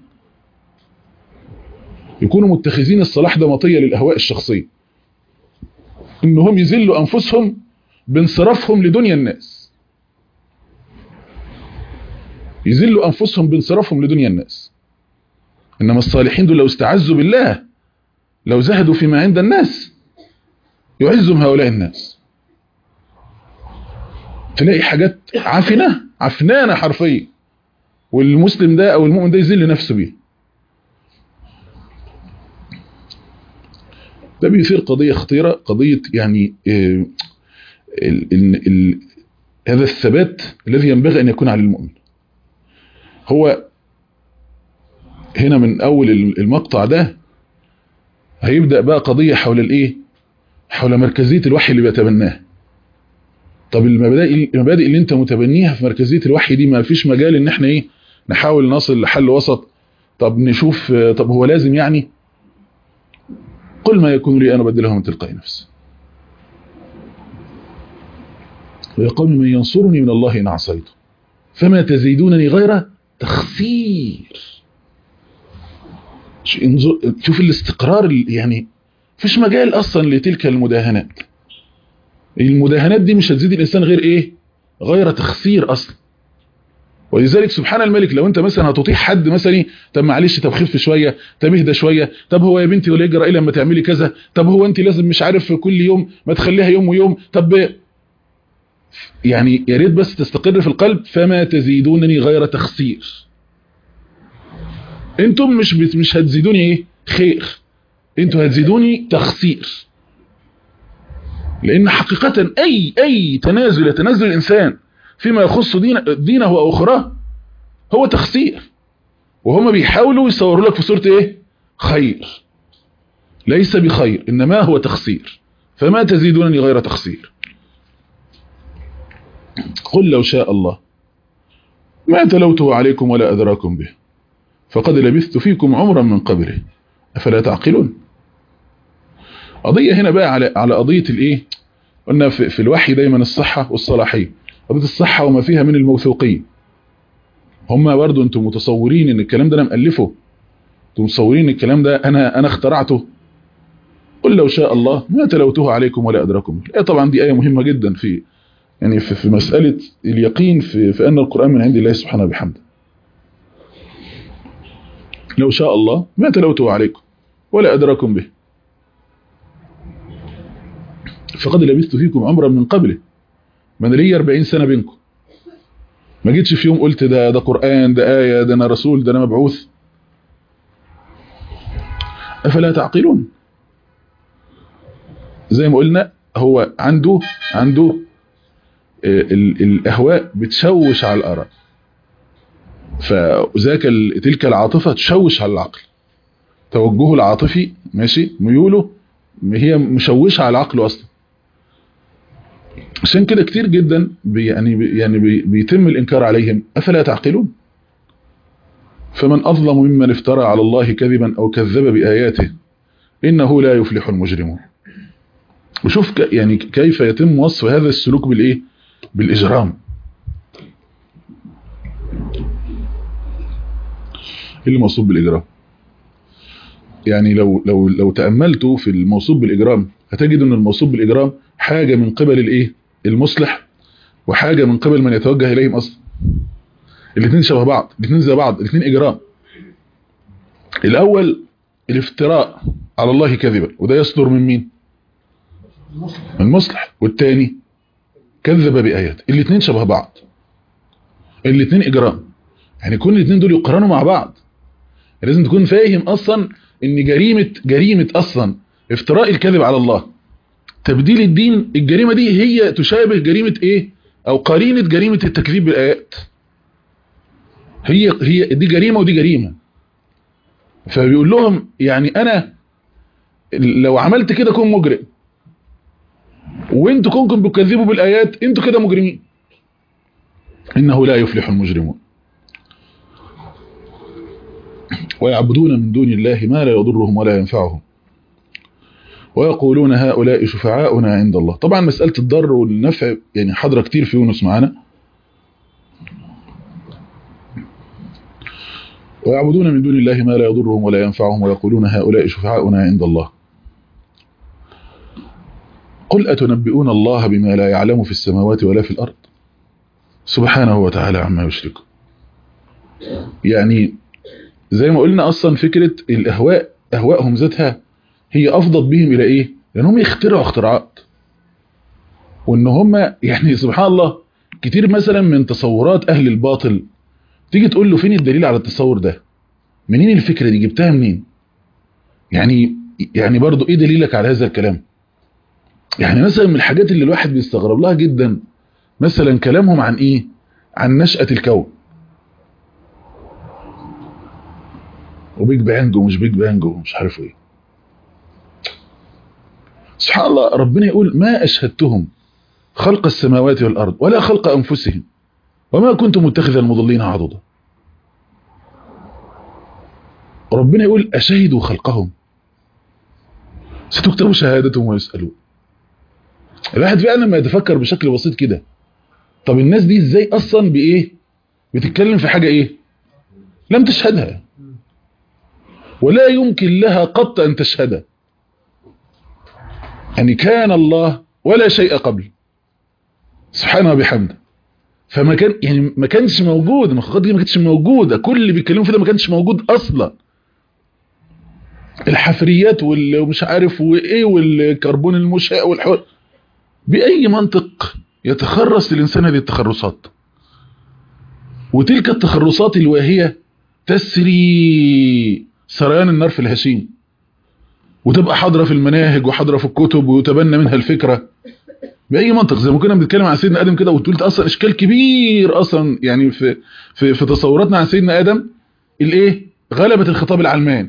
يكونوا متخذين الصلاح ده مطيه للاهواء الشخصيه انهم يذلوا انفسهم بانصرافهم لدنيا الناس يذلوا انفسهم بانصرافهم لدنيا الناس إنما الصالحين دول لو استعزوا بالله لو زهدوا فيما عند الناس يعزهم هؤلاء الناس تلاقي حاجات عفنة عفنانة حرفيا والمسلم ده أو المؤمن ده يذل نفسه بيه ده بيثير قضية خطيرة قضية يعني ال ال ال هذا الثبات الذي ينبغي أن يكون على المؤمن هو هنا من أول المقطع ده هيبدأ بقى قضية حول الإيه حول مركزية الوحي اللي بيتبناه طب المبادئ المبادئ اللي انت متبنيها في مركزية الوحي دي ما فيش مجال ان احنا ايه نحاول نصل لحل وسط طب نشوف طب هو لازم يعني قل ما يكون لي أن أبدله من تلقاء نفسي ويقول من ينصرني من الله إن عصيته فما تزيدونني غير تخسير شوف الاستقرار يعني فيش مجال أصلا لتلك المداهنات المداهنات دي مش هتزيد الإنسان غير إيه غير تخسير أصلا ولذلك سبحان الملك لو انت مثلا هتطيع حد مثلا طب معلش طب خف شويه طب اهدى شويه طب هو يا بنتي ولا يجرى ايه لما تعملي كذا طب هو انت لازم مش عارف كل يوم ما تخليها يوم ويوم طب يعني يا ريت بس تستقر في القلب فما تزيدونني غير تخسير انتم مش مش هتزيدوني ايه خير انتوا هتزيدوني تخسير لان حقيقه اي اي تنازل يتنازل الانسان فيما يخص دين دينه واخراه هو تخسير وهم بيحاولوا يصوروا لك في صورة ايه خير ليس بخير انما هو تخسير فما تزيدونني غير تخسير قل لو شاء الله ما تلوته عليكم ولا أدراكم به فقد لبثت فيكم عمرا من قبله أفلا تعقلون قضية هنا بقى على على قضية الايه قلنا في, في الوحي دايما الصحة والصلاحية قضية الصحة وما فيها من الموثوقية هم برضو انتم متصورين ان الكلام ده انا مألفه انتم متصورين ان الكلام ده انا انا اخترعته قل لو شاء الله ما تلوته عليكم ولا ادراكم به طبعا دي آية مهمة جدا في يعني في, في مسألة اليقين في, في أن القرآن من عند الله سبحانه وبحمده لو شاء الله ما تلوته عليكم ولا أدراكم به فقد لبثت فيكم عمرا من قبله من لي 40 سنة بينكم ما جيتش في يوم قلت ده ده قرآن ده آية ده أنا رسول ده أنا مبعوث أفلا تعقلون زي ما قلنا هو عنده عنده الأهواء بتشوش على الآراء فذاك تلك العاطفة تشوش على العقل توجهه العاطفي ماشي ميوله هي مشوشة على عقله أصلا عشان كده كتير جدا بي يعني بي يعني بي بيتم الإنكار عليهم أفلا تعقلون فمن أظلم ممن افترى على الله كذبا أو كذب بآياته إنه لا يفلح المجرمون وشوف يعني كيف يتم وصف هذا السلوك بالإيه بالإجرام ايه اللي موصوف بالإجرام يعني لو لو لو تأملتوا في الموصوف بالإجرام هتجد ان الموصوف بالإجرام حاجة من قبل الايه المصلح وحاجة من قبل من يتوجه إليهم أصلا الاثنين شبه بعض الاثنين زي بعض الاثنين إجرام الأول الافتراء على الله كذبا وده يصدر من مين من مصلح والثاني كذب بآيات الاثنين شبه بعض الاثنين إجرام يعني كل الاثنين دول يقارنوا مع بعض لازم تكون فاهم أصلا ان جريمة جريمة أصلا افتراء الكذب على الله تبديل الدين الجريمة دي هي تشابه جريمة ايه او قرينة جريمة التكذيب بالآيات هي هي دي جريمة ودي جريمة فبيقول لهم يعني انا لو عملت كده كون مجرم وانتوا كونكم بتكذبوا بالآيات انتوا كده مجرمين انه لا يفلح المجرمون ويعبدون من دون الله ما لا يضرهم ولا ينفعهم ويقولون هؤلاء شفعاؤنا عند الله طبعا مسألة الضر والنفع يعني حاضرة كتير في يونس معانا ويعبدون من دون الله ما لا يضرهم ولا ينفعهم ويقولون هؤلاء شفعاؤنا عند الله قل أتنبئون الله بما لا يعلم في السماوات ولا في الأرض سبحانه وتعالى عما يشركون يعني زي ما قلنا اصلا فكرة الاهواء اهوائهم ذاتها هي افضت بهم الى ايه لانهم يخترعوا اختراعات وان هم يعني سبحان الله كتير مثلا من تصورات اهل الباطل تيجي تقول له فين الدليل على التصور ده منين الفكرة دي جبتها منين يعني يعني برضو ايه دليلك على هذا الكلام يعني مثلا من الحاجات اللي الواحد بيستغرب لها جدا مثلا كلامهم عن ايه عن نشأة الكون وبيج بانج ومش بيج بانج ومش عارف ايه سبحان الله ربنا يقول ما اشهدتهم خلق السماوات والارض ولا خلق انفسهم وما كنت متخذ المضلين عضدا ربنا يقول اشهدوا خلقهم ستكتب شهادتهم ويسألون الواحد فعلا لما يتفكر بشكل بسيط كده طب الناس دي ازاي اصلا بايه بتتكلم في حاجة ايه لم تشهدها ولا يمكن لها قط ان تشهدها يعني كان الله ولا شيء قبل سبحانه وبحمده فما كان يعني ما كانش موجود المخلوقات دي ما كانتش موجوده كل اللي بيتكلموا في ده ما كانش موجود اصلا الحفريات ومش عارف وايه والكربون المشع والحوار باي منطق يتخرص الانسان هذه التخرصات وتلك التخرصات الواهيه تسري سريان النار في الهشيم وتبقى حاضره في المناهج وحاضره في الكتب ويتبنى منها الفكره باي منطق زي ما كنا بنتكلم عن سيدنا ادم كده وتقول اصلا اشكال كبير اصلا يعني في في, في تصوراتنا عن سيدنا ادم الايه غلبة الخطاب العلماني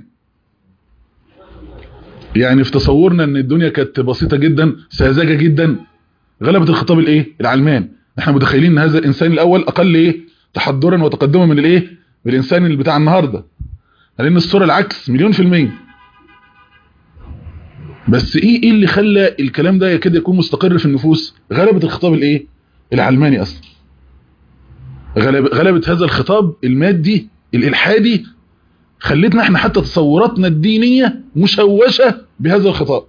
يعني في تصورنا ان الدنيا كانت بسيطة جدا ساذجة جدا غلبة الخطاب الايه العلماني احنا متخيلين ان هذا الانسان الاول اقل ايه تحضرا وتقدما من الايه من الانسان اللي بتاع النهارده لان الصوره العكس مليون في الميه بس ايه ايه اللي خلى الكلام ده يكاد يكون مستقر في النفوس غلبة الخطاب الايه العلماني اصلا غلب غلبة هذا الخطاب المادي الالحادي خلتنا احنا حتى تصوراتنا الدينية مشوشة بهذا الخطاب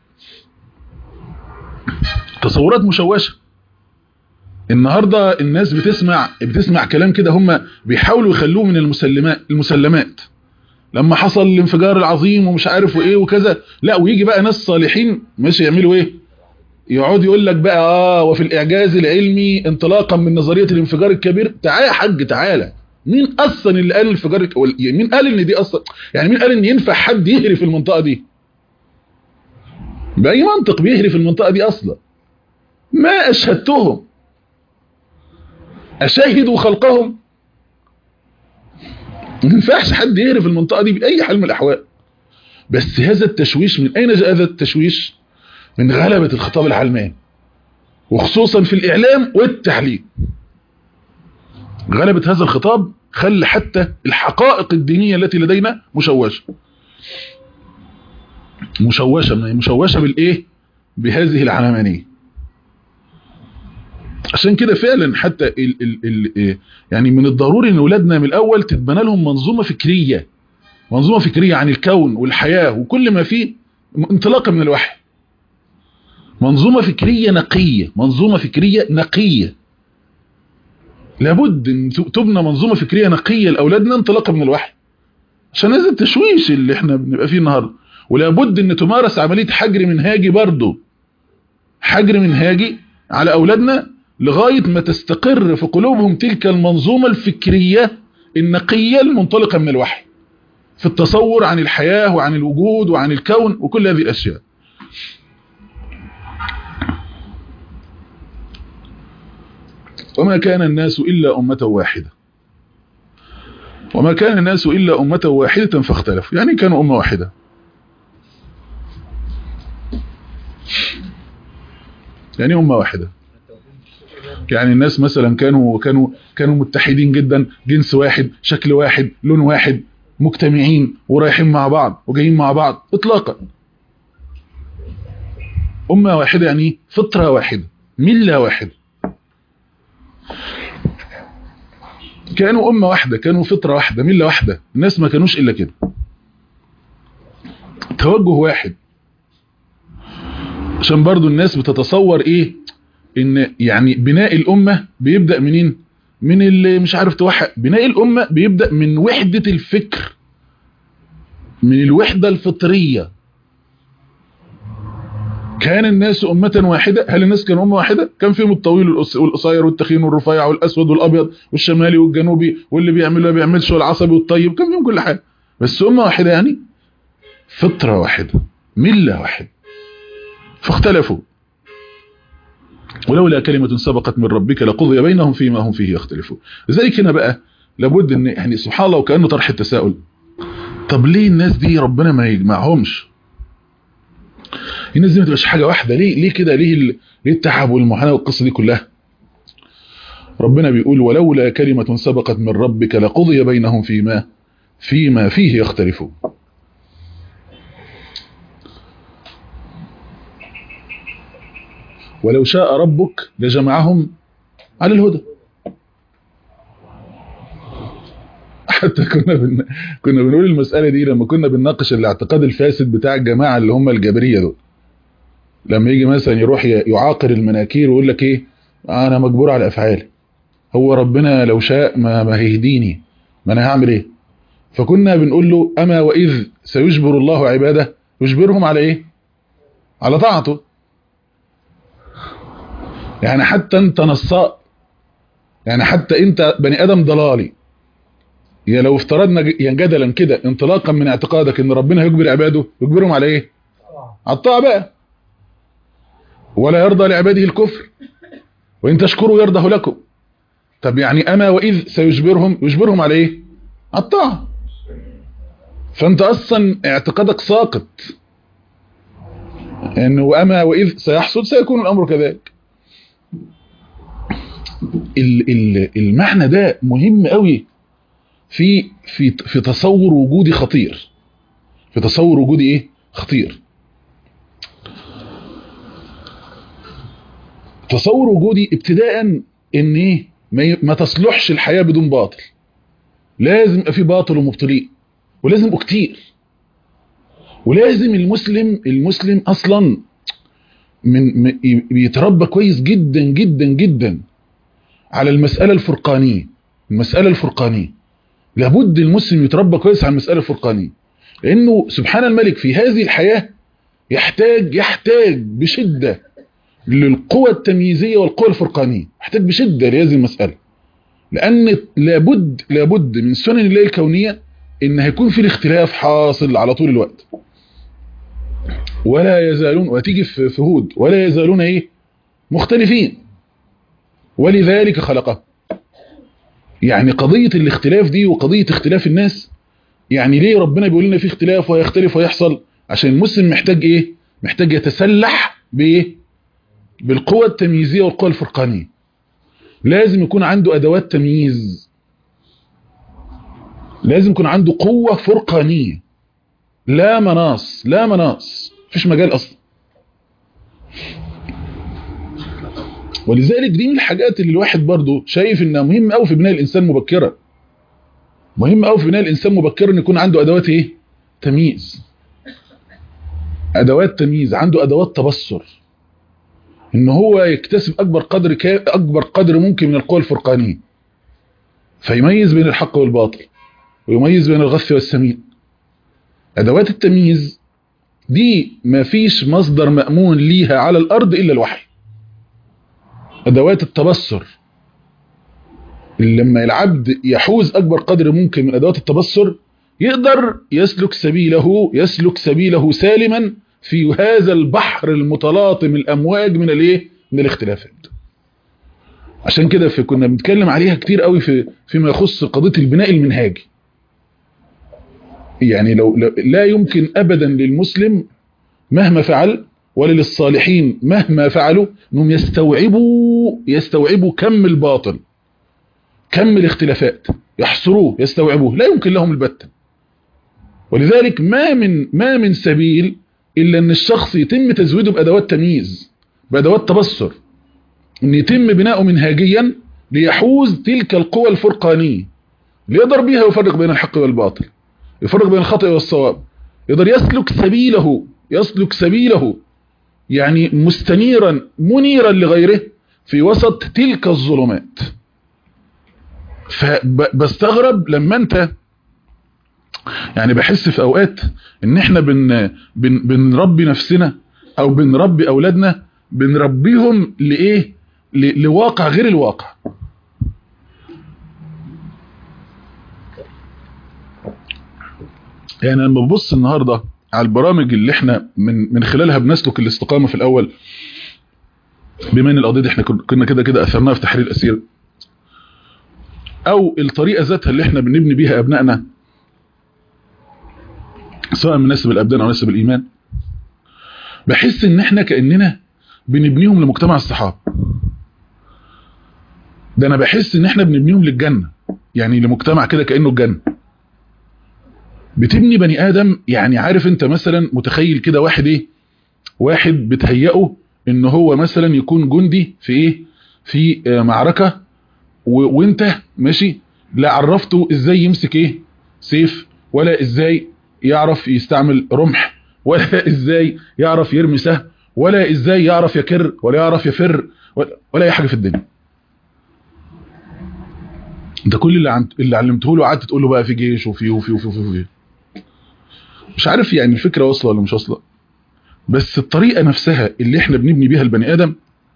تصورات مشوشة النهاردة الناس بتسمع بتسمع كلام كده هم بيحاولوا يخلوه من المسلمات المسلمات لما حصل الانفجار العظيم ومش عارف وايه وكذا لا ويجي بقى ناس صالحين ماشي يعملوا ايه يقعد يقول لك بقى اه وفي الاعجاز العلمي انطلاقا من نظريه الانفجار الكبير تعالى يا حاج تعالى مين اصلا اللي قال الانفجار مين قال ان دي اصلا يعني مين قال ان ينفع حد يهري في المنطقه دي باي منطق بيهري في المنطقه دي اصلا ما اشهدتهم اشهدوا خلقهم ما ينفعش حد يهري في المنطقة دي بأي حال من الأحوال بس هذا التشويش من أين جاء هذا التشويش من غلبة الخطاب العلماني وخصوصا في الإعلام والتعليم غلبة هذا الخطاب خلى حتى الحقائق الدينية التي لدينا مشوشة مشوشة مشوشة بالإيه بهذه العلمانية عشان كده فعلا حتى ال ال ال يعني من الضروري ان اولادنا من الاول تتبنى لهم منظومه فكريه منظومه فكريه عن الكون والحياه وكل ما فيه انطلاقا من الوحي منظومه فكريه نقيه منظومه فكريه نقيه لابد ان تبنى منظومه فكريه نقيه لاولادنا انطلاقا من الوحي عشان هذا التشويش اللي احنا بنبقى فيه النهارده ولابد ان تمارس عمليه حجر منهاجي برضه حجر منهاجي على اولادنا لغاية ما تستقر في قلوبهم تلك المنظومة الفكرية النقية المنطلقة من الوحي في التصور عن الحياة وعن الوجود وعن الكون وكل هذه الأشياء وما كان الناس إلا أمة واحدة وما كان الناس إلا أمة واحدة فاختلفوا يعني كانوا أمة واحدة يعني أمة واحدة يعني الناس مثلا كانوا كانوا كانوا متحدين جدا جنس واحد شكل واحد لون واحد مجتمعين ورايحين مع بعض وجايين مع بعض اطلاقا أمة واحدة يعني فطرة واحدة ملة واحدة كانوا أمة واحدة كانوا فطرة واحدة ملة واحدة الناس ما كانوش إلا كده توجه واحد عشان برضو الناس بتتصور ايه ان يعني بناء الامة بيبدأ منين من اللي مش عارف توحق بناء الامة بيبدأ من وحدة الفكر من الوحدة الفطرية كان الناس أمة واحدة هل الناس كانوا أمة واحدة كان فيهم الطويل والقصير والتخين والرفيع والأسود والأبيض والشمالي والجنوبي واللي بيعمل واللي بيعملش والعصبي والطيب كان فيهم كل حاجة بس أمة واحدة يعني فطرة واحدة ملة واحدة فاختلفوا ولولا كلمة سبقت من ربك لقضي بينهم فيما هم فيه يختلفون لذلك هنا بقى لابد ان يعني سبحان الله وكأنه طرح التساؤل طب ليه الناس دي ربنا ما يجمعهمش الناس دي ما تبقاش حاجة واحدة ليه ليه كده ليه ليه التعب والمعاناة والقصة دي كلها ربنا بيقول ولولا كلمة سبقت من ربك لقضي بينهم فيما فيما فيه يختلفون ولو شاء ربك لجمعهم على الهدى حتى كنا بن... كنا بنقول المسألة دي لما كنا بنناقش الاعتقاد الفاسد بتاع الجماعة اللي هم الجبرية دول لما يجي مثلا يروح يعاقر المناكير ويقول لك ايه انا مجبور على افعالي هو ربنا لو شاء ما, ما هيهديني ما انا هعمل ايه فكنا بنقول له اما واذ سيجبر الله عباده يجبرهم على ايه على طاعته يعني حتى انت نصاء يعني حتى انت بني ادم ضلالي يا لو افترضنا يعني جدلا كده انطلاقا من اعتقادك ان ربنا هيجبر عباده يجبرهم على ايه على الطاعه بقى ولا يرضى لعباده الكفر وان تشكروا يرضه لكم طب يعني اما واذ سيجبرهم يجبرهم على ايه على الطاعه فانت اصلا اعتقادك ساقط انه يعني اما واذ سيحصل سيكون الامر كذلك المعنى ده مهم قوي في في في تصور وجودي خطير في تصور وجودي ايه خطير تصور وجودي ابتداء ان ايه ما تصلحش الحياة بدون باطل لازم يبقى في باطل ومبطلين ولازم يبقوا كتير ولازم المسلم المسلم اصلا من بيتربى كويس جدا جدا جدا على المسألة الفرقانية المسألة الفرقانية لابد المسلم يتربى كويس على المسألة الفرقانية لأنه سبحان الملك في هذه الحياة يحتاج يحتاج بشدة للقوى التمييزية والقوى الفرقانية يحتاج بشدة لهذه المسألة لأن لابد لابد من سنن الله الكونية إن هيكون في الاختلاف حاصل على طول الوقت ولا يزالون وهتيجي في هود ولا يزالون ايه مختلفين ولذلك خلقه يعني قضية الاختلاف دي وقضية اختلاف الناس يعني ليه ربنا بيقول لنا في اختلاف ويختلف ويحصل عشان المسلم محتاج ايه محتاج يتسلح بايه بالقوة التمييزية والقوة الفرقانية لازم يكون عنده ادوات تمييز لازم يكون عنده قوة فرقانية لا مناص لا مناص مفيش مجال اصلا ولذلك دي من الحاجات اللي الواحد برضه شايف انها مهم قوي في بناء الانسان مبكرا مهم قوي في بناء الانسان مبكرا ان يكون عنده ادوات ايه تمييز ادوات تمييز عنده ادوات تبصر ان هو يكتسب اكبر قدر كا... اكبر قدر ممكن من القوى الفرقانيه فيميز بين الحق والباطل ويميز بين الغث والسمين ادوات التمييز دي ما فيش مصدر مأمون ليها على الارض الا الوحي ادوات التبصر لما العبد يحوز اكبر قدر ممكن من ادوات التبصر يقدر يسلك سبيله يسلك سبيله سالما في هذا البحر المتلاطم الامواج من الايه من الاختلافات عشان كده في كنا بنتكلم عليها كتير قوي في فيما يخص قضيه البناء المنهاجي يعني لو لا يمكن ابدا للمسلم مهما فعل ولا للصالحين مهما فعلوا انهم يستوعبوا يستوعبوا كم الباطل كم الاختلافات يحصروه يستوعبوه لا يمكن لهم البتة ولذلك ما من ما من سبيل الا ان الشخص يتم تزويده بادوات تمييز بادوات تبصر ان يتم بناؤه منهاجيا ليحوز تلك القوى الفرقانيه ليقدر بها يفرق بين الحق والباطل يفرق بين الخطأ والصواب يقدر يسلك سبيله يسلك سبيله يعني مستنيرا منيرا لغيره في وسط تلك الظلمات فبستغرب لما انت يعني بحس في اوقات ان احنا بن بن بنربي نفسنا او بنربي اولادنا بنربيهم لايه ل- لواقع غير الواقع يعني لما ببص النهارده على البرامج اللي احنا من من خلالها بنسلك الاستقامه في الاول بما ان القضيه دي احنا كن- كنا كده كده اثرناها في تحرير الاسير او الطريقه ذاتها اللي احنا بنبني بيها ابنائنا سواء من نسب الابدان او نسب الايمان بحس ان احنا كاننا بنبنيهم لمجتمع الصحاب ده انا بحس ان احنا بنبنيهم للجنه يعني لمجتمع كده كانه الجنه بتبني بني ادم يعني عارف انت مثلا متخيل كده واحد ايه واحد بتهيئه ان هو مثلا يكون جندي في ايه في آه، معركه و- وانت ماشي لا عرفته ازاي يمسك ايه سيف ولا ازاي يعرف يستعمل رمح ولا ازاي يعرف يرمي سهم ولا ازاي يعرف يكر ولا يعرف يفر ولا, ولا اي حاجه في الدنيا انت كل اللي عن... اللي علمته له قعدت تقول له بقى في جيش وفي وفي وفي وفي, وفي. مش عارف يعني الفكره واصله ولا مش واصله بس الطريقه نفسها اللي احنا بنبني بيها البني ادم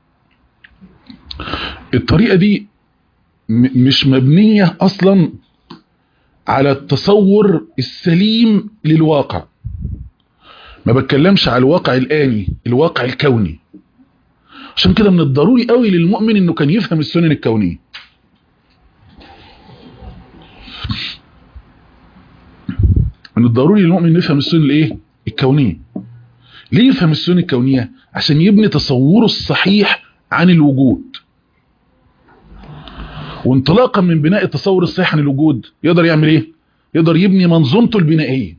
الطريقه دي م- مش مبنيه اصلا على التصور السليم للواقع ما بتكلمش على الواقع الآني الواقع الكوني عشان كده من الضروري قوي للمؤمن انه كان يفهم السنن الكونية من الضروري للمؤمن يفهم السنن الايه الكونية ليه يفهم السنن الكونية عشان يبني تصوره الصحيح عن الوجود وانطلاقا من بناء التصور الصحيح عن الوجود يقدر يعمل ايه يقدر يبني منظومته البنائية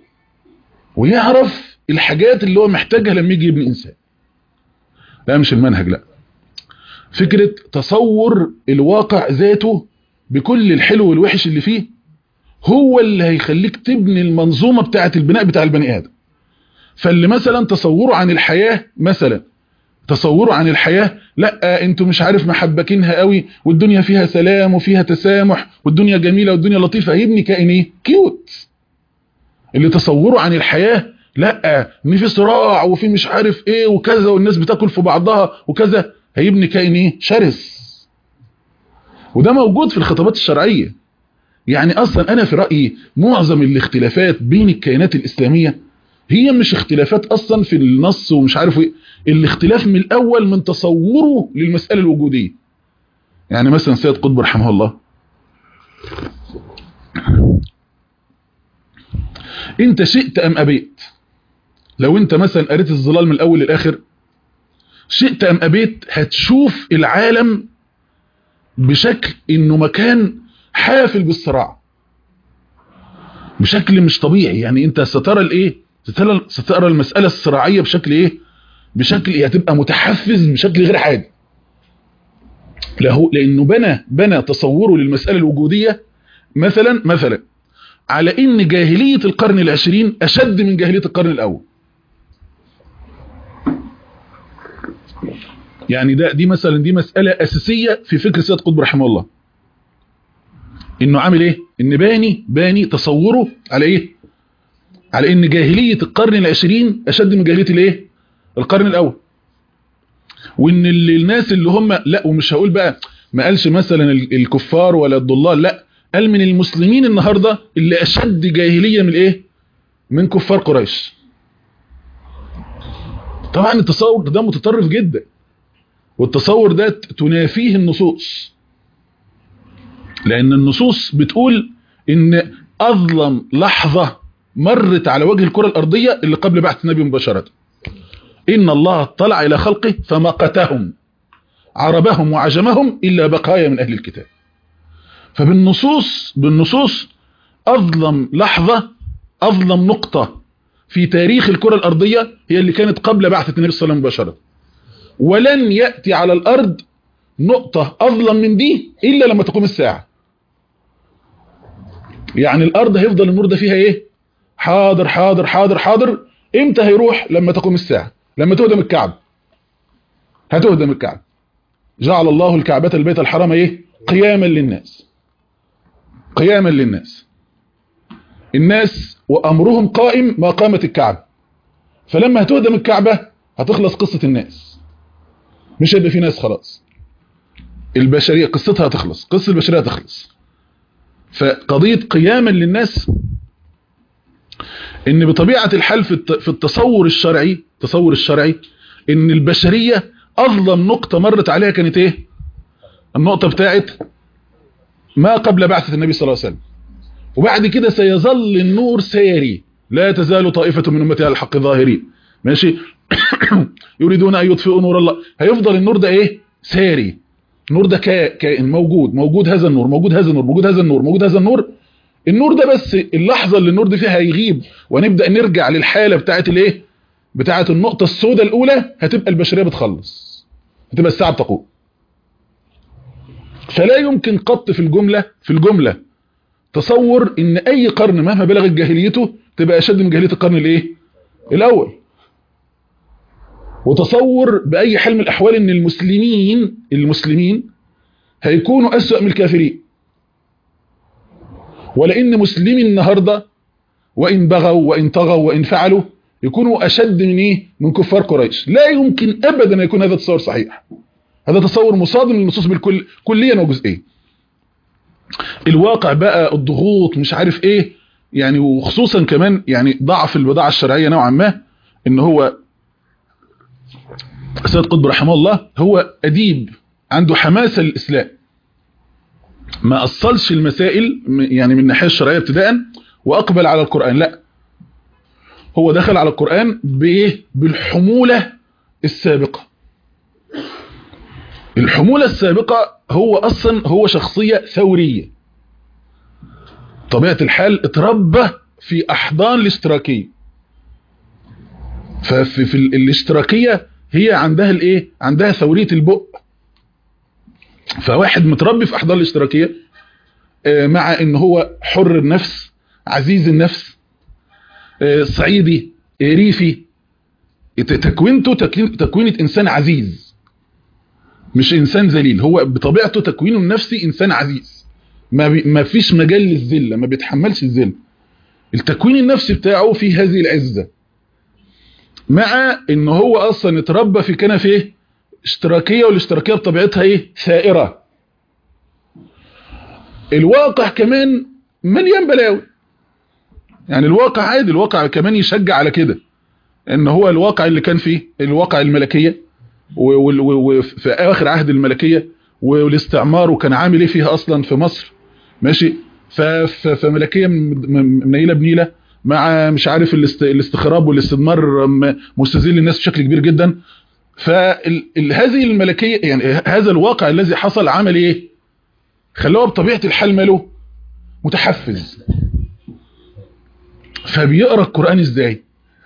ويعرف الحاجات اللي هو محتاجها لما يجي يبني انسان لا مش المنهج لا فكرة تصور الواقع ذاته بكل الحلو والوحش اللي فيه هو اللي هيخليك تبني المنظومة بتاعة البناء بتاع البني آدم فاللي مثلا تصوره عن الحياة مثلا تصوره عن الحياة لا انتوا مش عارف محبكينها قوي والدنيا فيها سلام وفيها تسامح والدنيا جميلة والدنيا لطيفة هيبني كائن ايه كيوت اللي تصوره عن الحياة لا ان في صراع وفي مش عارف ايه وكذا والناس بتاكل في بعضها وكذا هيبني كائن ايه شرس وده موجود في الخطابات الشرعية يعني اصلا انا في رأيي معظم الاختلافات بين الكيانات الاسلامية هي مش اختلافات اصلا في النص ومش عارف ايه الاختلاف من الاول من تصوره للمسألة الوجودية يعني مثلا سيد قطب رحمه الله انت شئت ام ابيت لو انت مثلا قريت الظلال من الاول للاخر شئت ام ابيت هتشوف العالم بشكل انه مكان حافل بالصراع بشكل مش طبيعي يعني انت سترى الايه سترى, سترى المسألة الصراعية بشكل ايه بشكل هتبقى متحفز بشكل غير عادي له لانه بنى بنى تصوره للمسألة الوجودية مثلا مثلا على ان جاهلية القرن العشرين اشد من جاهلية القرن الاول يعني ده دي مثلا دي مسألة اساسية في فكر سيد قطب رحمه الله انه عامل ايه ان باني باني تصوره على ايه على ان جاهلية القرن العشرين اشد من جاهلية الايه القرن الاول وان اللي الناس اللي هم لا ومش هقول بقى ما قالش مثلا الكفار ولا الضلال لا قال من المسلمين النهاردة اللي اشد جاهلية من ايه من كفار قريش طبعا التصور ده متطرف جدا والتصور ده تنافيه النصوص لان النصوص بتقول ان اظلم لحظة مرت على وجه الكرة الارضية اللي قبل بعث النبي مباشرة ان الله اطلع الى خلقه فمقتهم عربهم وعجمهم الا بقايا من اهل الكتاب فبالنصوص بالنصوص اظلم لحظة اظلم نقطة في تاريخ الكرة الارضية هي اللي كانت قبل بعثة النبي صلى الله عليه وسلم مباشرة ولن يأتي على الارض نقطة اظلم من دي الا لما تقوم الساعة يعني الارض هيفضل النور ده فيها ايه حاضر حاضر حاضر حاضر امتى هيروح لما تقوم الساعة لما تهدم الكعب هتهدم الكعب جعل الله الكعبة البيت الحرام ايه قياما للناس قياما للناس الناس وامرهم قائم ما قامت الكعبه فلما هتهدم الكعبه هتخلص قصه الناس مش هيبقى في ناس خلاص البشريه قصتها هتخلص قصه البشريه هتخلص فقضيه قياما للناس ان بطبيعه الحال في الت- في التصور الشرعي التصور الشرعي ان البشريه اظلم نقطه مرت عليها كانت ايه النقطه بتاعت ما قبل بعثه النبي صلى الله عليه وسلم وبعد كده سيظل النور ساري لا تزال طائفه من امتي على الحق ظاهرين ماشي يريدون ان يطفئوا نور الله هيفضل النور ده ايه ساري النور ده كا- كائن موجود موجود هذا النور موجود هذا النور موجود هذا النور موجود هذا النور النور ده بس اللحظه اللي النور ده فيها هيغيب ونبدا نرجع للحاله بتاعت الايه بتاعت النقطه السوداء الاولى هتبقى البشريه بتخلص هتبقى الساعه بتقوم فلا يمكن قط في الجمله في الجمله تصور ان اي قرن مهما بلغت جاهليته تبقى اشد من جاهليه القرن الايه الاول وتصور باي حال من الاحوال ان المسلمين المسلمين هيكونوا اسوأ من الكافرين ولان مسلمي النهارده وان بغوا وان طغوا وان فعلوا يكونوا اشد من ايه من كفار قريش لا يمكن ابدا ان يكون هذا تصور صحيح هذا تصور مصادم للنصوص بالكل كليا وجزئيا الواقع بقى الضغوط مش عارف ايه يعني وخصوصا كمان يعني ضعف البضاعه الشرعيه نوعا ما ان هو سيد قطب رحمه الله هو اديب عنده حماسه للاسلام ما اصلش المسائل م- يعني من الناحيه الشرعيه ابتداء واقبل على القران لا هو دخل على القران بايه بالحموله السابقه الحموله السابقه هو اصلا هو شخصيه ثوريه طبيعه الحال اتربى في احضان الاشتراكيه ففي في ال- الاشتراكيه هي عندها الايه عندها ثوريه البق فواحد متربي في احضان الاشتراكيه آه، مع ان هو حر النفس عزيز النفس آه، صعيدي آه، ريفي ت- تكوينته تكوين- تكوينة انسان عزيز مش انسان ذليل هو بطبيعته تكوينه النفسي انسان عزيز ما, بي ما فيش مجال للذله ما بيتحملش الذل التكوين النفسي بتاعه في هذه العزه مع ان هو اصلا اتربى في كنف ايه اشتراكيه والاشتراكيه بطبيعتها ايه ثائره الواقع كمان مليان بلاوي يعني الواقع عادي الواقع كمان يشجع على كده ان هو الواقع اللي كان فيه الواقع الملكيه وفي اخر عهد الملكيه والاستعمار وكان عامل ايه فيها اصلا في مصر ماشي ف- ف- فملكيه من- من- منيله بنيله مع مش عارف الاست- الاستخراب والاستثمار م- مستذل الناس بشكل كبير جدا فهذه الملكيه يعني هذا الواقع الذي حصل عمل ايه خلوه بطبيعه الحال ماله متحفز فبيقرا القران ازاي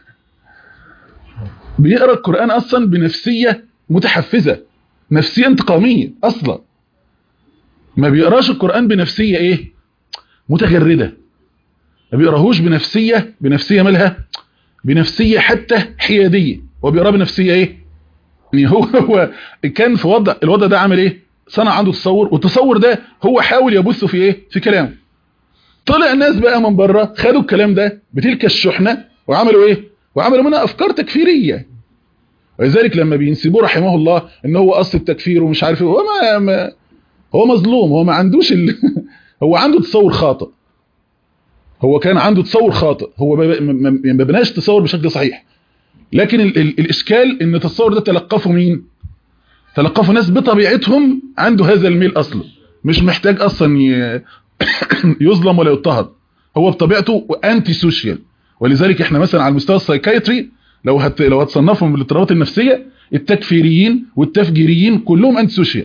بيقرا القران اصلا بنفسيه متحفزه نفسيه انتقاميه اصلا ما بيقراش القران بنفسيه ايه متجرده ما بيقراهوش بنفسيه بنفسيه مالها بنفسيه حتى حياديه هو بيقراه بنفسيه ايه يعني هو هو كان في وضع الوضع ده عمل ايه صنع عنده تصور والتصور ده هو حاول يبثه في ايه في كلامه طلع الناس بقى من بره خدوا الكلام ده بتلك الشحنه وعملوا ايه وعملوا منها افكار تكفيريه ولذلك لما بينسبوه رحمه الله ان هو اصل التكفير ومش عارف ايه هو ما, ما هو مظلوم هو ما عندوش ال... هو عنده تصور خاطئ هو كان عنده تصور خاطئ هو ما ما- ما- ما بناش تصور بشكل صحيح لكن ال ال الاشكال ان التصور ده تلقفه مين تلقفه ناس بطبيعتهم عنده هذا الميل اصلا مش محتاج اصلا ي... يظلم ولا يضطهد هو بطبيعته انتي سوشيال ولذلك احنا مثلا على المستوى السايكايتري لو هت... لو هتصنفهم بالاضطرابات النفسيه التكفيريين والتفجيريين كلهم انتي سوشيال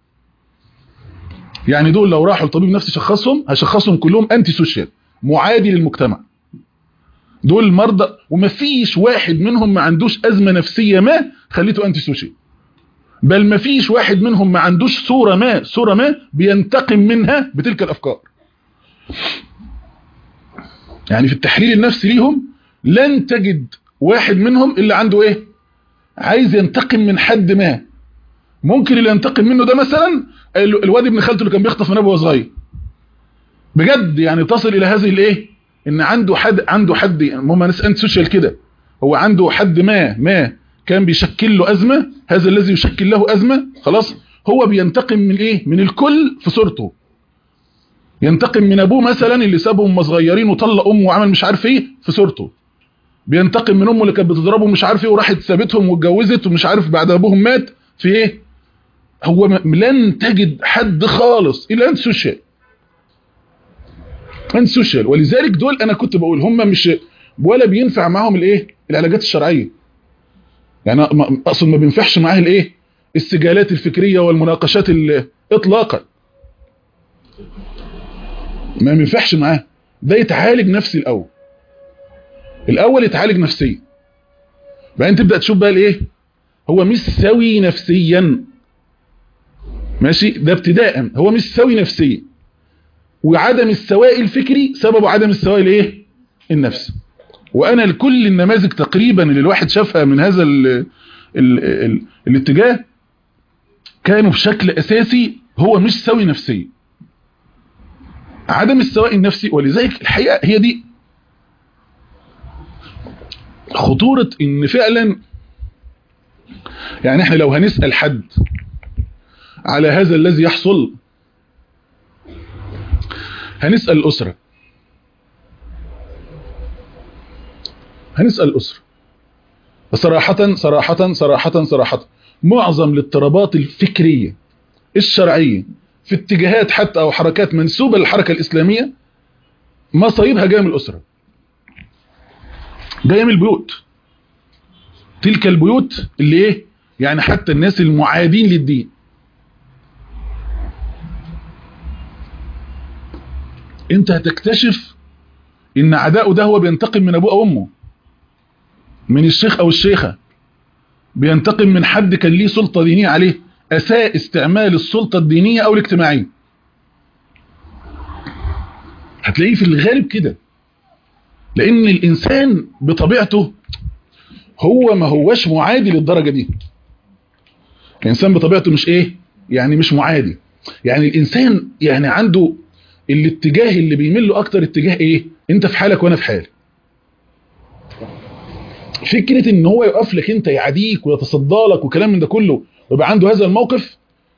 يعني دول لو راحوا لطبيب نفسي شخصهم هيشخصهم كلهم انتي سوشيال معادي للمجتمع دول مرضى ومفيش واحد منهم ما عندوش ازمه نفسيه ما خليته انتي سوشيال بل مفيش واحد منهم ما عندوش صوره ما صوره ما بينتقم منها بتلك الافكار يعني في التحليل النفسي ليهم لن تجد واحد منهم الا عنده ايه عايز ينتقم من حد ما ممكن اللي ينتقم منه ده مثلا ال- الواد ابن خالته اللي كان بيخطف من ابوه وهو صغير بجد يعني تصل الى هذه الايه ان عنده حد عنده حد هم ناس انت سوشيال كده هو عنده حد ما ما كان بيشكل له ازمه هذا الذي يشكل له ازمه خلاص هو بينتقم من ايه من الكل في صورته ينتقم من ابوه مثلا اللي سابهم هم صغيرين وطلق امه وعمل مش عارف ايه في صورته بينتقم من امه اللي كانت بتضربه مش عارف ايه وراحت سابتهم واتجوزت ومش عارف بعد ابوهم مات في ايه هو م- لن تجد حد خالص الا انت سوشيال انت سوشيال ولذلك دول انا كنت بقول هم مش ولا بينفع معاهم الايه العلاجات الشرعيه يعني ما- اقصد ما بينفعش معاه الايه السجالات الفكريه والمناقشات ال- اطلاقا ما بينفعش معاه ده يتعالج نفسي الاول الاول يتعالج نفسيا بعدين تبدا تشوف بقى الايه هو مش سوي نفسيا ماشي ده ابتداء هو مش سوي نفسيا وعدم السواء الفكري سببه عدم السواء الايه النفسي وانا لكل النماذج تقريبا اللي الواحد شافها من هذا ال ال ال الاتجاه كانوا بشكل اساسي هو مش سوي نفسيا عدم السواء النفسي ولذلك الحقيقه هي دي خطورة ان فعلا يعني احنا لو هنسأل حد على هذا الذي يحصل هنسأل الأسرة هنسأل الأسرة صراحة صراحة صراحة صراحة معظم الاضطرابات الفكرية الشرعية في اتجاهات حتى أو حركات منسوبة للحركة الإسلامية مصايبها جاية من الأسرة جايه من البيوت تلك البيوت اللي ايه يعني حتى الناس المعادين للدين انت هتكتشف ان عداؤه ده هو بينتقم من ابوه او امه من الشيخ او الشيخه بينتقم من حد كان ليه سلطه دينيه عليه اساء استعمال السلطه الدينيه او الاجتماعيه هتلاقيه في الغالب كده لان الانسان بطبيعته هو ما هوش معادي للدرجه دي الانسان بطبيعته مش ايه يعني مش معادي يعني الانسان يعني عنده الاتجاه اللي بيميل له اكتر اتجاه ايه انت في حالك وانا في حالي فكره ان هو يقف لك انت يعاديك ويتصدى لك وكلام من ده كله ويبقى عنده هذا الموقف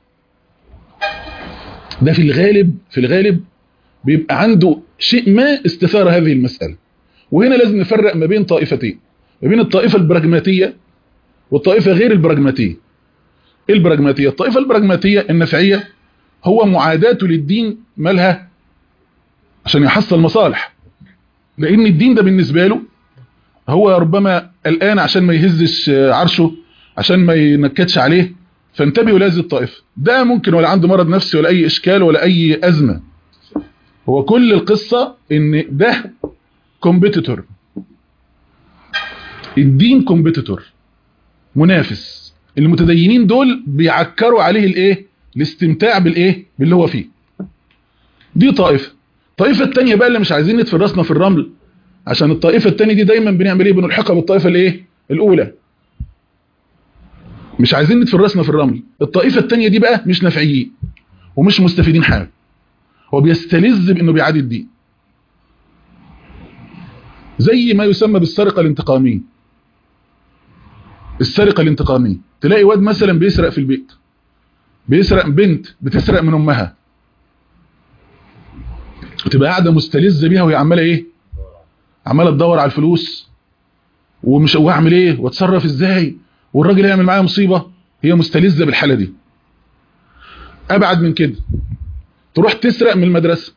ده في الغالب في الغالب بيبقى عنده شيء ما استثار هذه المسألة وهنا لازم نفرق ما بين طائفتين ما بين الطائفة البراجماتية والطائفة غير البراجماتية ايه البراجماتية الطائفة البراجماتية النفعية هو معاداته للدين مالها عشان يحصل مصالح لان الدين ده بالنسبة له هو ربما الآن عشان ما يهزش عرشه عشان ما ينكدش عليه فانتبهوا لهذه الطائفة ده ممكن ولا عنده مرض نفسي ولا أي إشكال ولا أي أزمة هو كل القصة إن ده كومبيتيتور الدين كومبيتيتور منافس المتدينين دول بيعكروا عليه الايه الاستمتاع بالايه باللي هو فيه دي طائفة الطائفة التانية بقى اللي مش عايزين ندفن راسنا في الرمل عشان الطائفة التانية دي دايما بنعمل ايه بنلحقها بالطائفة الايه الاولى مش عايزين ندفن راسنا في الرمل الطائفة التانية دي بقى مش نافعيين ومش مستفيدين حاجة هو بيستلذ بانه بيعادي الدين زي ما يسمى بالسرقة الانتقامية السرقة الانتقامية تلاقي واد مثلا بيسرق في البيت بيسرق بنت بتسرق من امها وتبقى قاعده مستلذه بيها وهي عماله ايه عماله تدور على الفلوس ومش واعمل ايه واتصرف ازاي والراجل هيعمل معايا مصيبه هي مستلذه بالحاله دي ابعد من كده تروح تسرق من المدرسه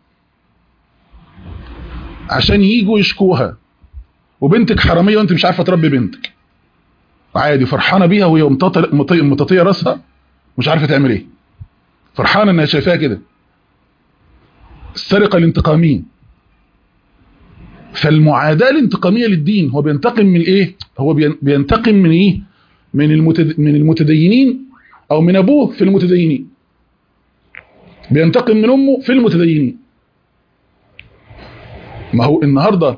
عشان يجوا يشكوها وبنتك حراميه وانت مش عارفه تربي بنتك عادي فرحانه بيها وهي مطاطيه راسها مش عارفه تعمل ايه فرحانه انها شايفاها كده السرقه الانتقاميه فالمعاداه الانتقاميه للدين هو بينتقم من ايه هو بينتقم من ايه من المتد... من المتدينين او من ابوه في المتدينين بينتقم من امه في المتدينين ما هو النهارده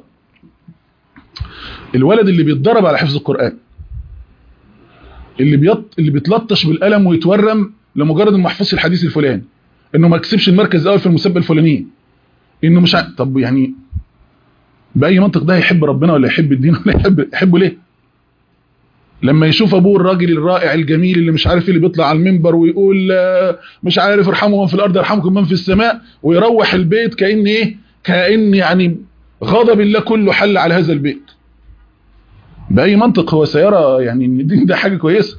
الولد اللي بيتدرب على حفظ القرآن اللي بيط... اللي بيتلطش بالقلم ويتورم لمجرد انه محفوظ الحديث الفلاني انه ما كسبش المركز الاول في المسابقه الفلانيه انه مش ع... طب يعني باي منطق ده يحب ربنا ولا يحب الدين ولا يحب يحبه ليه لما يشوف ابوه الراجل الرائع الجميل اللي مش عارف ايه اللي بيطلع على المنبر ويقول آه، مش عارف ارحموا من في الارض يرحمكم من في السماء ويروح البيت كان ايه كان يعني غضب الله كله حل على هذا البيت باي منطق هو سيرى يعني ان الدين ده حاجه كويسه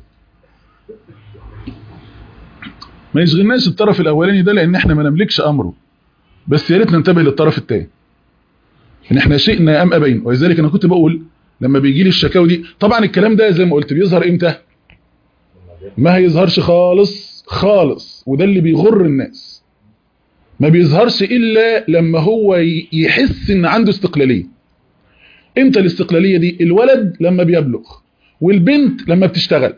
ما يشغلناش الطرف الاولاني ده لان احنا ما نملكش امره بس يا ريت ننتبه للطرف الثاني ان احنا شئنا ام ابين ولذلك انا كنت بقول لما بيجي لي الشكاوي دي طبعا الكلام ده زي ما قلت بيظهر امتى ما هيظهرش خالص خالص وده اللي بيغر الناس ما بيظهرش الا لما هو ي- يحس ان عنده استقلاليه امتى الاستقلاليه دي الولد لما بيبلغ والبنت لما بتشتغل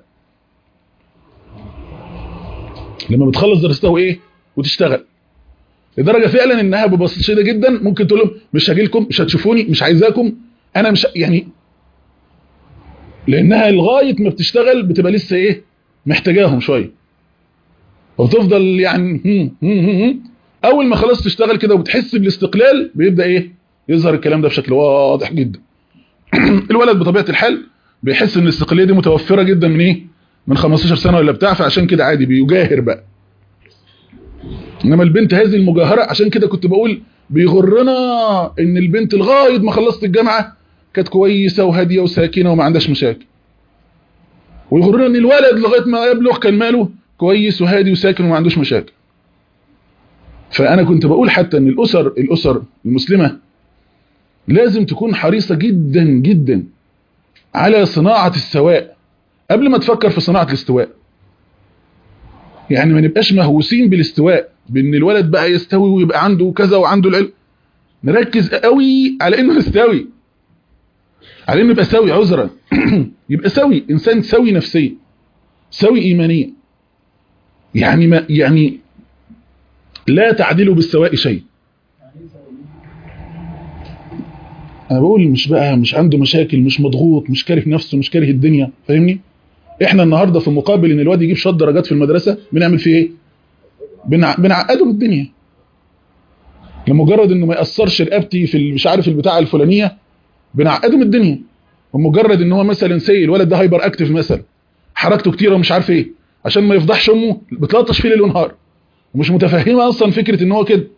لما بتخلص درستها وايه وتشتغل لدرجه فعلا انها ببساطه شديده جدا ممكن تقول لهم مش هاجي لكم مش هتشوفوني مش عايزاكم انا مش يعني لانها لغايه ما بتشتغل بتبقى لسه ايه محتاجاهم شويه وبتفضل يعني هم هم هم هم. اول ما خلاص تشتغل كده وبتحس بالاستقلال بيبدا ايه يظهر الكلام ده بشكل واضح جدا الولد بطبيعه الحال بيحس ان الاستقلاليه دي متوفره جدا من ايه من 15 سنه ولا بتاع فعشان كده عادي بيجاهر بقى انما البنت هذه المجاهره عشان كده كنت بقول بيغرنا ان البنت لغايه ما خلصت الجامعه كانت كويسه وهاديه وساكنه وما عندهاش مشاكل ويغرنا ان الولد لغايه ما يبلغ كان ماله كويس وهادي وساكن وما عندوش مشاكل فانا كنت بقول حتى ان الاسر الاسر المسلمه لازم تكون حريصه جدا جدا على صناعه السواء قبل ما تفكر في صناعه الاستواء يعني ما نبقاش مهووسين بالاستواء بان الولد بقى يستوي ويبقى عنده كذا وعنده العلم نركز قوي على انه يستوي على انه يبقى سوي عذرا يبقى سوي انسان سوي نفسيا سوي ايمانيا يعني ما يعني لا تعدل بالسواء شيء انا بقول مش بقى مش عنده مشاكل مش مضغوط مش كاره نفسه مش كاره الدنيا فاهمني احنا النهارده في مقابل ان الواد يجيب شويه درجات في المدرسه بنعمل فيه ايه بنع... بنعقده بالدنيا لمجرد انه ما ياثرش رقبتي في ال- مش عارف البتاعه الفلانيه بنعقده من الدنيا ومجرد ان هو مثلا سي الولد ده هايبر اكتف مثلا حركته كتيره ومش عارف ايه عشان ما يفضحش امه بتلطش فيه ليل ونهار ومش متفهمه اصلا فكره ان هو كده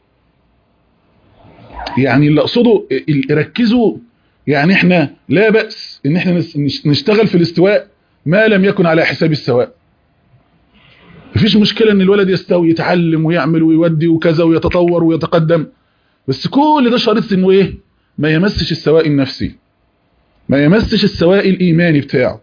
يعني اللي اقصده ال- ركزوا يعني احنا لا باس ان احنا نس- نش- نشتغل في الاستواء ما لم يكن على حساب السواء مفيش مشكله ان الولد يستوي يتعلم ويعمل ويودي وكذا ويتطور ويتقدم بس كل ده شرط انه ايه ما يمسش السواء النفسي ما يمسش السواء الايماني بتاعه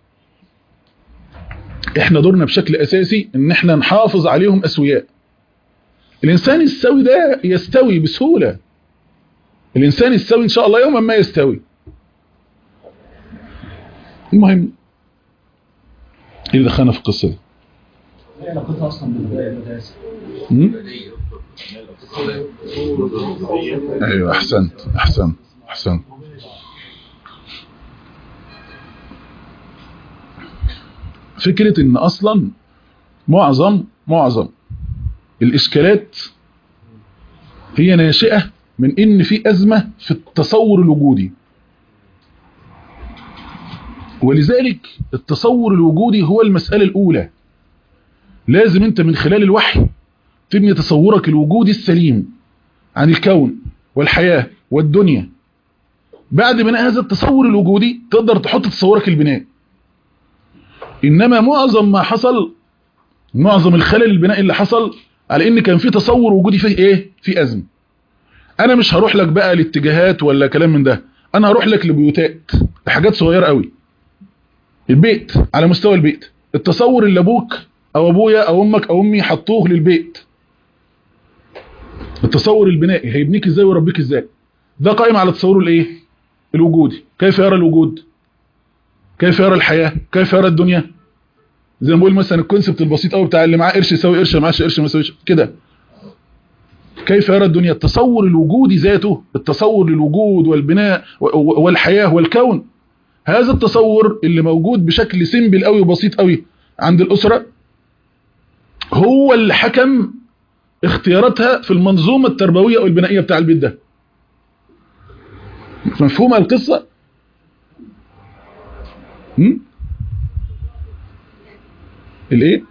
احنا دورنا بشكل اساسي ان احنا نحافظ عليهم اسوياء الانسان السوي ده يستوي بسهوله الانسان السوي ان شاء الله يوما ما يستوي المهم ايه اللي دخلنا في القصه دي ايه علاقتها اصلا بالمدارس؟ م? ايوه احسنت احسنت احسنت فكرة ان اصلا معظم معظم الاشكالات هي ناشئة من ان في ازمة في التصور الوجودي ولذلك التصور الوجودي هو المسألة الاولى لازم انت من خلال الوحي تبني تصورك الوجودي السليم عن الكون والحياة والدنيا بعد بناء هذا التصور الوجودي تقدر تحط تصورك البناء انما معظم ما حصل معظم الخلل البنائي اللي حصل على ان كان في تصور وجودي فيه ايه في ازمه انا مش هروح لك بقى لاتجاهات ولا كلام من ده انا هروح لك لبيوتات لحاجات صغيره قوي البيت على مستوى البيت التصور اللي ابوك او ابويا او امك او امي حطوه للبيت التصور البنائي هيبنيك ازاي ويربيك ازاي ده قائم على تصوره الايه الوجودي كيف يرى الوجود كيف يرى الحياه كيف يرى الدنيا زي ما بقول مثلا الكونسبت البسيط قوي بتاع اللي معاه قرش يساوي قرش معاش قرش ما يساويش كده كيف يرى الدنيا التصور الوجودي ذاته التصور للوجود والبناء والحياه والكون هذا التصور اللي موجود بشكل سيمبل قوي وبسيط قوي عند الاسره هو اللي حكم اختياراتها في المنظومه التربويه او البنائيه بتاع البيت ده مفهومه القصه هم؟ الايه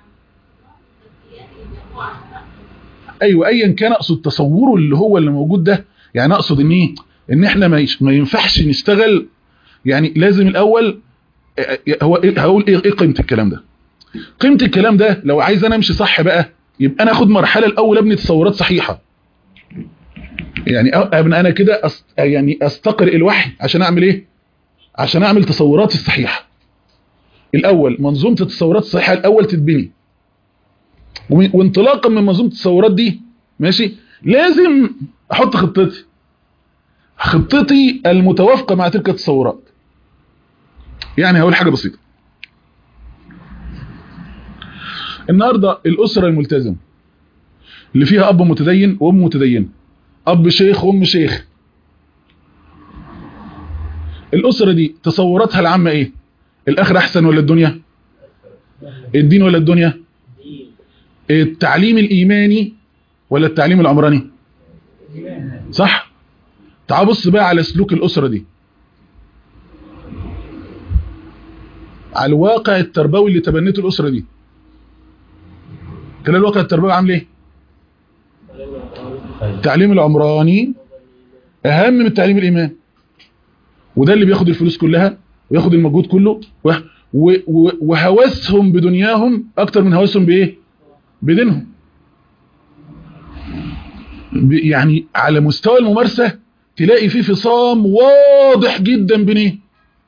ايوه ايا كان اقصد تصوره اللي هو اللي موجود ده يعني اقصد ان ايه ان احنا ما يش- ما ينفعش نشتغل يعني لازم الاول آه، هو إيه- هقول ايه إيه قيمه الكلام ده قيمه الكلام ده لو عايز انا امشي صح بقى يبقى انا اخد مرحله الاول ابني تصورات صحيحه يعني أ- ابني انا كده أست يعني استقرئ الوحي عشان اعمل ايه عشان اعمل تصوراتي الصحيحه الاول منظومه التصورات الصحيحه الاول تتبني ومن- وانطلاقا من منظومه التصورات دي ماشي لازم احط خطتي خطتي المتوافقه مع تلك التصورات يعني هقول حاجه بسيطه النهارده الاسره الملتزمه اللي فيها اب متدين وام متدينه اب شيخ وام شيخ الاسره دي تصوراتها العامه ايه الاخره احسن ولا الدنيا الدين ولا الدنيا التعليم الايماني ولا التعليم العمراني صح تعال بص بقى على سلوك الاسره دي على الواقع التربوي اللي تبنته الاسره دي كان الواقع التربوي عامل ايه التعليم العمراني اهم من التعليم الايماني وده اللي بياخد الفلوس كلها وياخد المجهود كله و- و- و- وهوسهم بدنياهم اكتر من هوسهم بايه بدينهم ب- يعني على مستوى الممارسة تلاقي فيه فصام واضح جدا بين ايه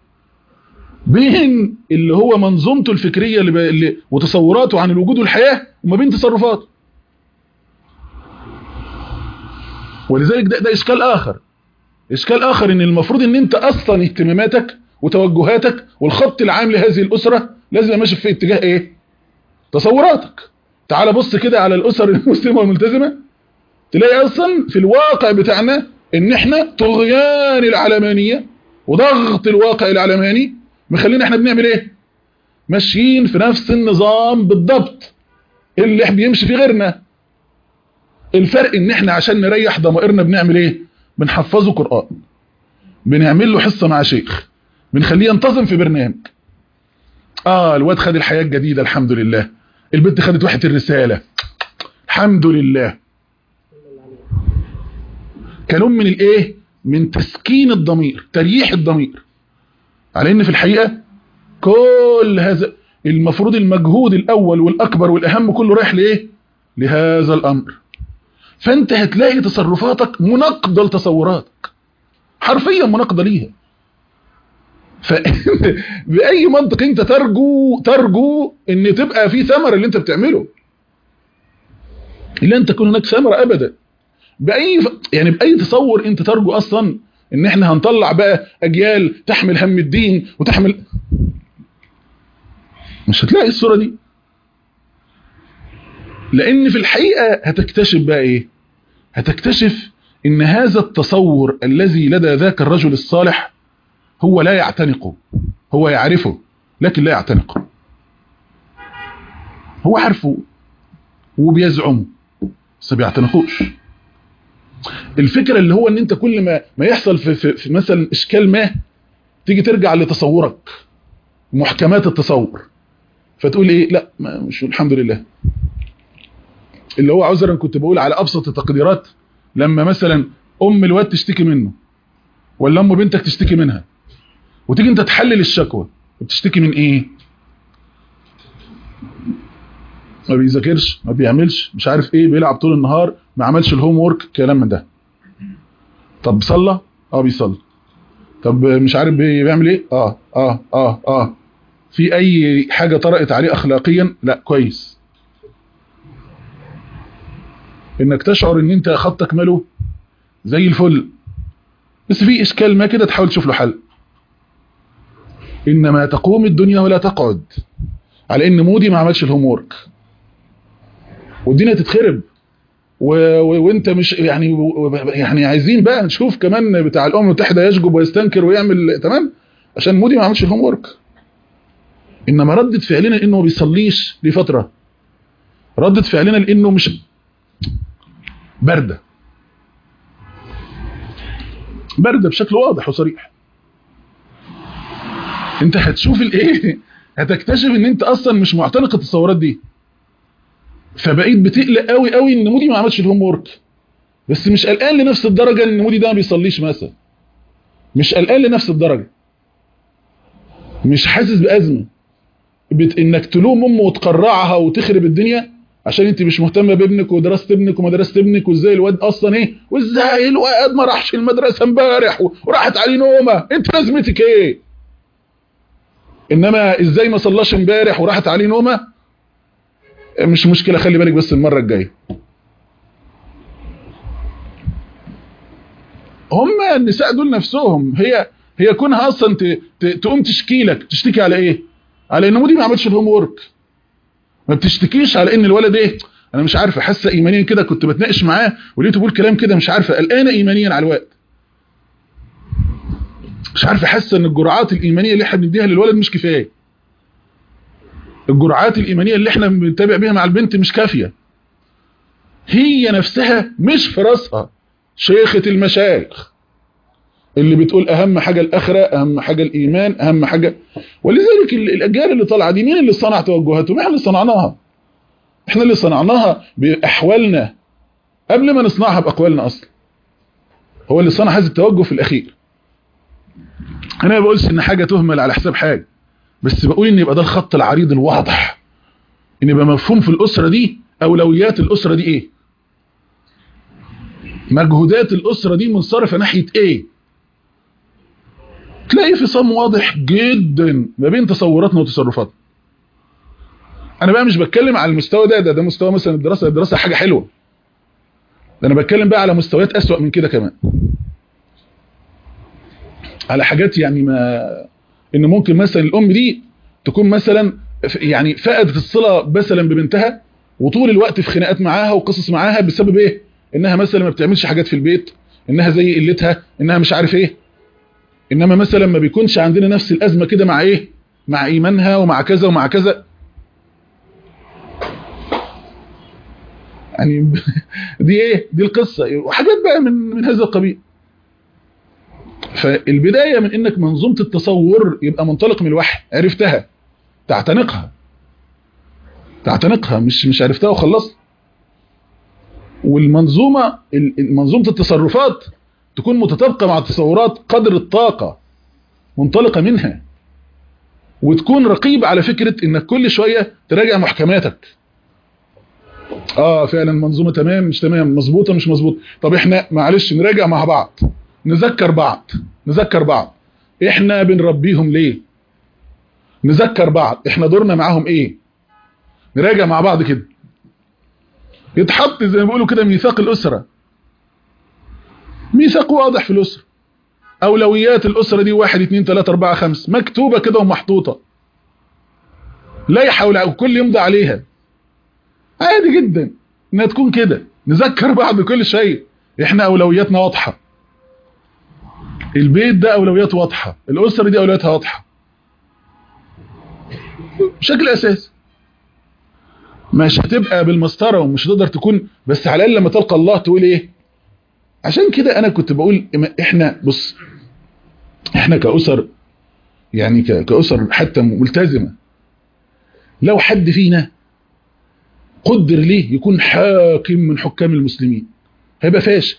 بين اللي هو منظومته الفكرية اللي, ب... اللي وتصوراته عن الوجود والحياة وما بين تصرفاته ولذلك ده, ده اشكال اخر اشكال اخر ان المفروض ان انت اصلا اهتماماتك وتوجهاتك والخط العام لهذه الاسرة لازم يبقى ماشي في اتجاه ايه تصوراتك تعال بص كده على الاسر المسلمة والملتزمة تلاقي اصلا في الواقع بتاعنا ان احنا طغيان العلمانية وضغط الواقع العلماني مخلينا احنا بنعمل ايه ماشيين في نفس النظام بالضبط اللي احنا بيمشي فيه غيرنا الفرق ان احنا عشان نريح ضمائرنا بنعمل ايه بنحفظه قرآن بنعمل له حصة مع شيخ بنخليه ينتظم في برنامج اه الواد خد الحياة الجديدة الحمد لله البنت خدت وحدة الرسالة الحمد لله كنوع من الايه من تسكين الضمير ترييح الضمير على ان في الحقيقة كل هذا المفروض المجهود الاول والاكبر والاهم كله رايح لايه لهذا الامر فانت هتلاقي تصرفاتك مناقضه لتصوراتك حرفيا مناقضه ليها فبأي منطق انت ترجو ترجو ان تبقى في ثمرة اللي انت بتعمله لن تكون هناك ثمرة ابدا بأي ف... يعني بأي تصور انت ترجو اصلا ان احنا هنطلع بقى اجيال تحمل هم الدين وتحمل مش هتلاقي الصورة دي لان في الحقيقة هتكتشف بقى ايه هتكتشف ان هذا التصور الذي لدى ذاك الرجل الصالح هو لا يعتنقه هو يعرفه لكن لا يعتنقه هو عارفه وبيزعمه بس ما بيعتنقوش الفكرة اللي هو ان انت كل ما ما يحصل في, في, في مثلا اشكال ما تيجي ترجع لتصورك محكمات التصور فتقول ايه لا ما مش الحمد لله اللي هو عذرا كنت بقول على ابسط التقديرات لما مثلا ام الواد تشتكي منه ولا ام بنتك تشتكي منها وتيجي انت تحلل الشكوى بتشتكي من ايه ما بيذاكرش ما بيعملش مش عارف ايه بيلعب طول النهار ما عملش الهوم وورك كلام من ده طب صلى اه بيصلي طب مش عارف بيعمل ايه اه اه اه اه في اي حاجة طرقت عليه اخلاقيا لا كويس انك تشعر ان انت خطك ماله زي الفل بس في اشكال ما كده تحاول تشوف له حل انما تقوم الدنيا ولا تقعد على ان مودي ما عملش الهوم وورك والدنيا تتخرب و... و... وانت مش يعني و... يعني عايزين بقى نشوف كمان بتاع الامم المتحده يشجب ويستنكر ويعمل تمام عشان مودي ما عملش الهوم وورك انما ردة فعلنا انه ما بيصليش لفتره ردة فعلنا لانه مش بارده بارده بشكل واضح وصريح انت هتشوف الايه هتكتشف ان انت اصلا مش معتنق التصورات دي فبقيت بتقلق قوي قوي ان مودي ما عملش الهوم ورك بس مش قلقان لنفس الدرجه ان مودي ده ما بيصليش مثلا مش قلقان لنفس الدرجه مش حاسس بازمه بت... انك تلوم امه وتقرعها وتخرب الدنيا عشان انت مش مهتمه بابنك ودراسه ابنك ومدرسه ابنك وازاي الواد اصلا ايه وازاي الواد ما راحش المدرسه امبارح و- وراحت عليه نومه انت لازمتك ايه انما ازاي ما صلاش امبارح وراحت عليه نومه مش مشكله خلي بالك بس المره الجايه هم النساء دول نفسهم هي هي كونها اصلا ت- ت- تقوم تشكي لك تشتكي على ايه على ان مودي ما عملش الهوم ورك ما بتشتكيش على ان الولد ايه انا مش عارفه حاسه ايمانيا كده كنت بتناقش معاه ولقيته بيقول كلام كده مش عارفه قلقانه ايمانيا على الوقت مش عارفه حاسه ان الجرعات الايمانيه اللي احنا بنديها للولد مش كفايه الجرعات الايمانيه اللي احنا بنتابع بيها مع البنت مش كافيه هي نفسها مش في راسها شيخه المشايخ اللي بتقول اهم حاجه الاخره اهم حاجه الايمان اهم حاجه ولذلك ال- الاجيال اللي طالعه دي مين اللي صنع توجهاتهم احنا اللي صنعناها احنا اللي صنعناها باحوالنا قبل ما نصنعها باقوالنا اصلا هو اللي صنع هذا التوجه في الاخير انا ما بقولش ان حاجه تهمل على حساب حاجه بس بقول ان يبقى ده الخط العريض الواضح ان يبقى مفهوم في الاسره دي اولويات الاسره دي ايه مجهودات الاسره دي منصرفه ناحيه ايه تلاقي في صم واضح جدا ما بين تصوراتنا وتصرفاتنا انا بقى مش بتكلم على المستوى ده ده, ده مستوى مثلا الدراسه الدراسه حاجه حلوه ده انا بتكلم بقى على مستويات اسوأ من كده كمان على حاجات يعني ما ان ممكن مثلا الام دي تكون مثلا ف- يعني فقدت الصله مثلا ببنتها وطول الوقت في خناقات معاها وقصص معاها بسبب ايه انها مثلا ما بتعملش حاجات في البيت انها زي قلتها انها مش عارف ايه انما مثلا ما بيكونش عندنا نفس الازمه كده مع ايه مع ايمانها ومع كذا ومع كذا يعني دي ايه دي القصه وحاجات بقى من من هذا القبيل فالبدايه من انك منظومه التصور يبقى منطلق من الوحي عرفتها تعتنقها تعتنقها مش مش عرفتها وخلصت والمنظومه ال- منظومه التصرفات تكون متطابقه مع التصورات قدر الطاقه منطلقه منها وتكون رقيب على فكره انك كل شويه تراجع محكماتك اه فعلا منظومه تمام مش تمام مظبوطه مش مظبوط طب احنا معلش نراجع مع بعض نذكر بعض نذكر بعض احنا بنربيهم ليه نذكر بعض احنا دورنا معاهم ايه نراجع مع بعض كده يتحط زي ما بيقولوا كده ميثاق الاسره ميثاق واضح في الاسره اولويات الاسره دي واحد اتنين تلاته اربعه خمس مكتوبه كده ومحطوطه لايحه وكل يمضي عليها عادي جدا انها تكون كده نذكر بعض كل شيء احنا اولوياتنا واضحه البيت ده اولوياته واضحه الاسره دي اولوياتها واضحه بشكل اساسي مش هتبقى بالمسطره ومش هتقدر تكون بس على الاقل لما تلقى الله تقول ايه عشان كده انا كنت بقول إما- احنا بص احنا كاسر يعني ك- كاسر حتى ملتزمه لو حد فينا قدر ليه يكون حاكم من حكام المسلمين هيبقى فاشل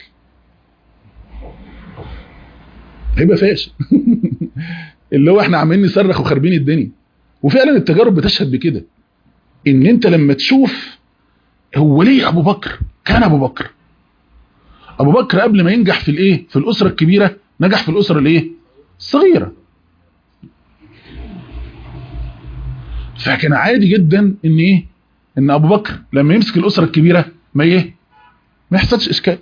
هيبقى فاشل اللي هو احنا عمالين نصرخ وخاربين الدنيا وفعلا التجارب بتشهد بكده ان انت لما تشوف هو ليه ابو بكر كان ابو بكر ابو بكر قبل ما ينجح في الايه في الاسره الكبيره نجح في الاسره الايه الصغيره فكان عادي جدا ان ايه ان ابو بكر لما يمسك الاسره الكبيره ما ايه ما يحصلش اشكال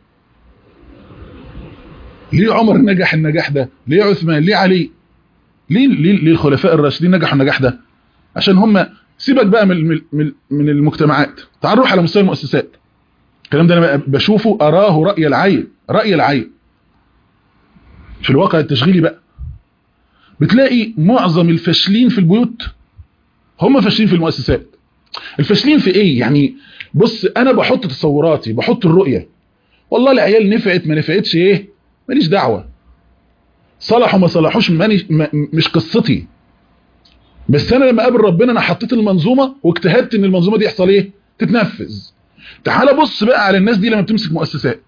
ليه عمر نجح النجاح ده ليه عثمان ليه علي ليه ليه, ليه الخلفاء الراشدين نجحوا النجاح ده عشان هم سيبك بقى من من من- من المجتمعات تعال نروح على مستوى المؤسسات الكلام ده انا بشوفه اراه راي العين راي العين في الواقع التشغيلي بقى بتلاقي معظم الفاشلين في البيوت هم فاشلين في المؤسسات الفاشلين في ايه يعني بص انا بحط تصوراتي بحط الرؤيه والله العيال نفعت ما نفعتش ايه ماليش دعوه صلحوا ما صلحوش ماني ما مش قصتي بس انا لما قابل ربنا انا حطيت المنظومه واجتهدت ان المنظومه دي يحصل ايه تتنفذ تعال بص بقى على الناس دي لما بتمسك مؤسسات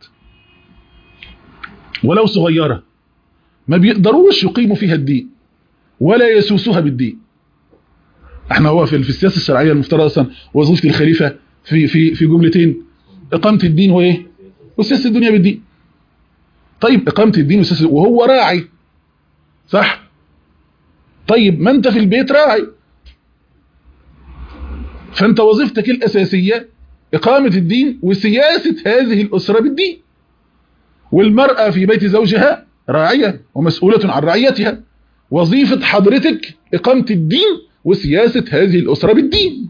ولو صغيره ما بيقدروش يقيموا فيها الدين ولا يسوسوها بالدين احنا هو في في السياسه الشرعيه المفترض اصلا وظيفه الخليفه في في في جملتين اقامه الدين وايه وسياسه الدنيا بالدين طيب اقامه الدين وسياسه وهو راعي صح طيب ما انت في البيت راعي فانت وظيفتك الاساسيه اقامه الدين وسياسه هذه الاسره بالدين والمراه في بيت زوجها راعيه ومسؤوله عن رعيتها وظيفه حضرتك اقامه الدين وسياسه هذه الاسره بالدين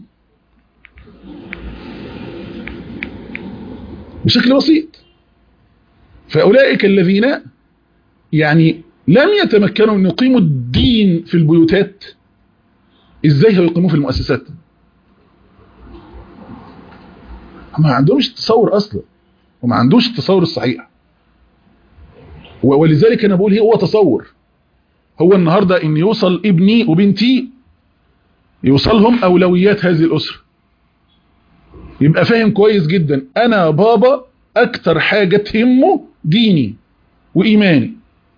بشكل بسيط فاولئك الذين يعني لم يتمكنوا من يقيموا الدين في البيوتات ازاي هيقيموه في المؤسسات ما عندهمش تصور اصلا وما عندوش التصور الصحيح ولذلك انا بقول هو تصور هو النهارده ان يوصل ابني وبنتي يوصلهم اولويات هذه الاسره يبقى فاهم كويس جدا انا بابا اكتر حاجه تهمه ديني وايماني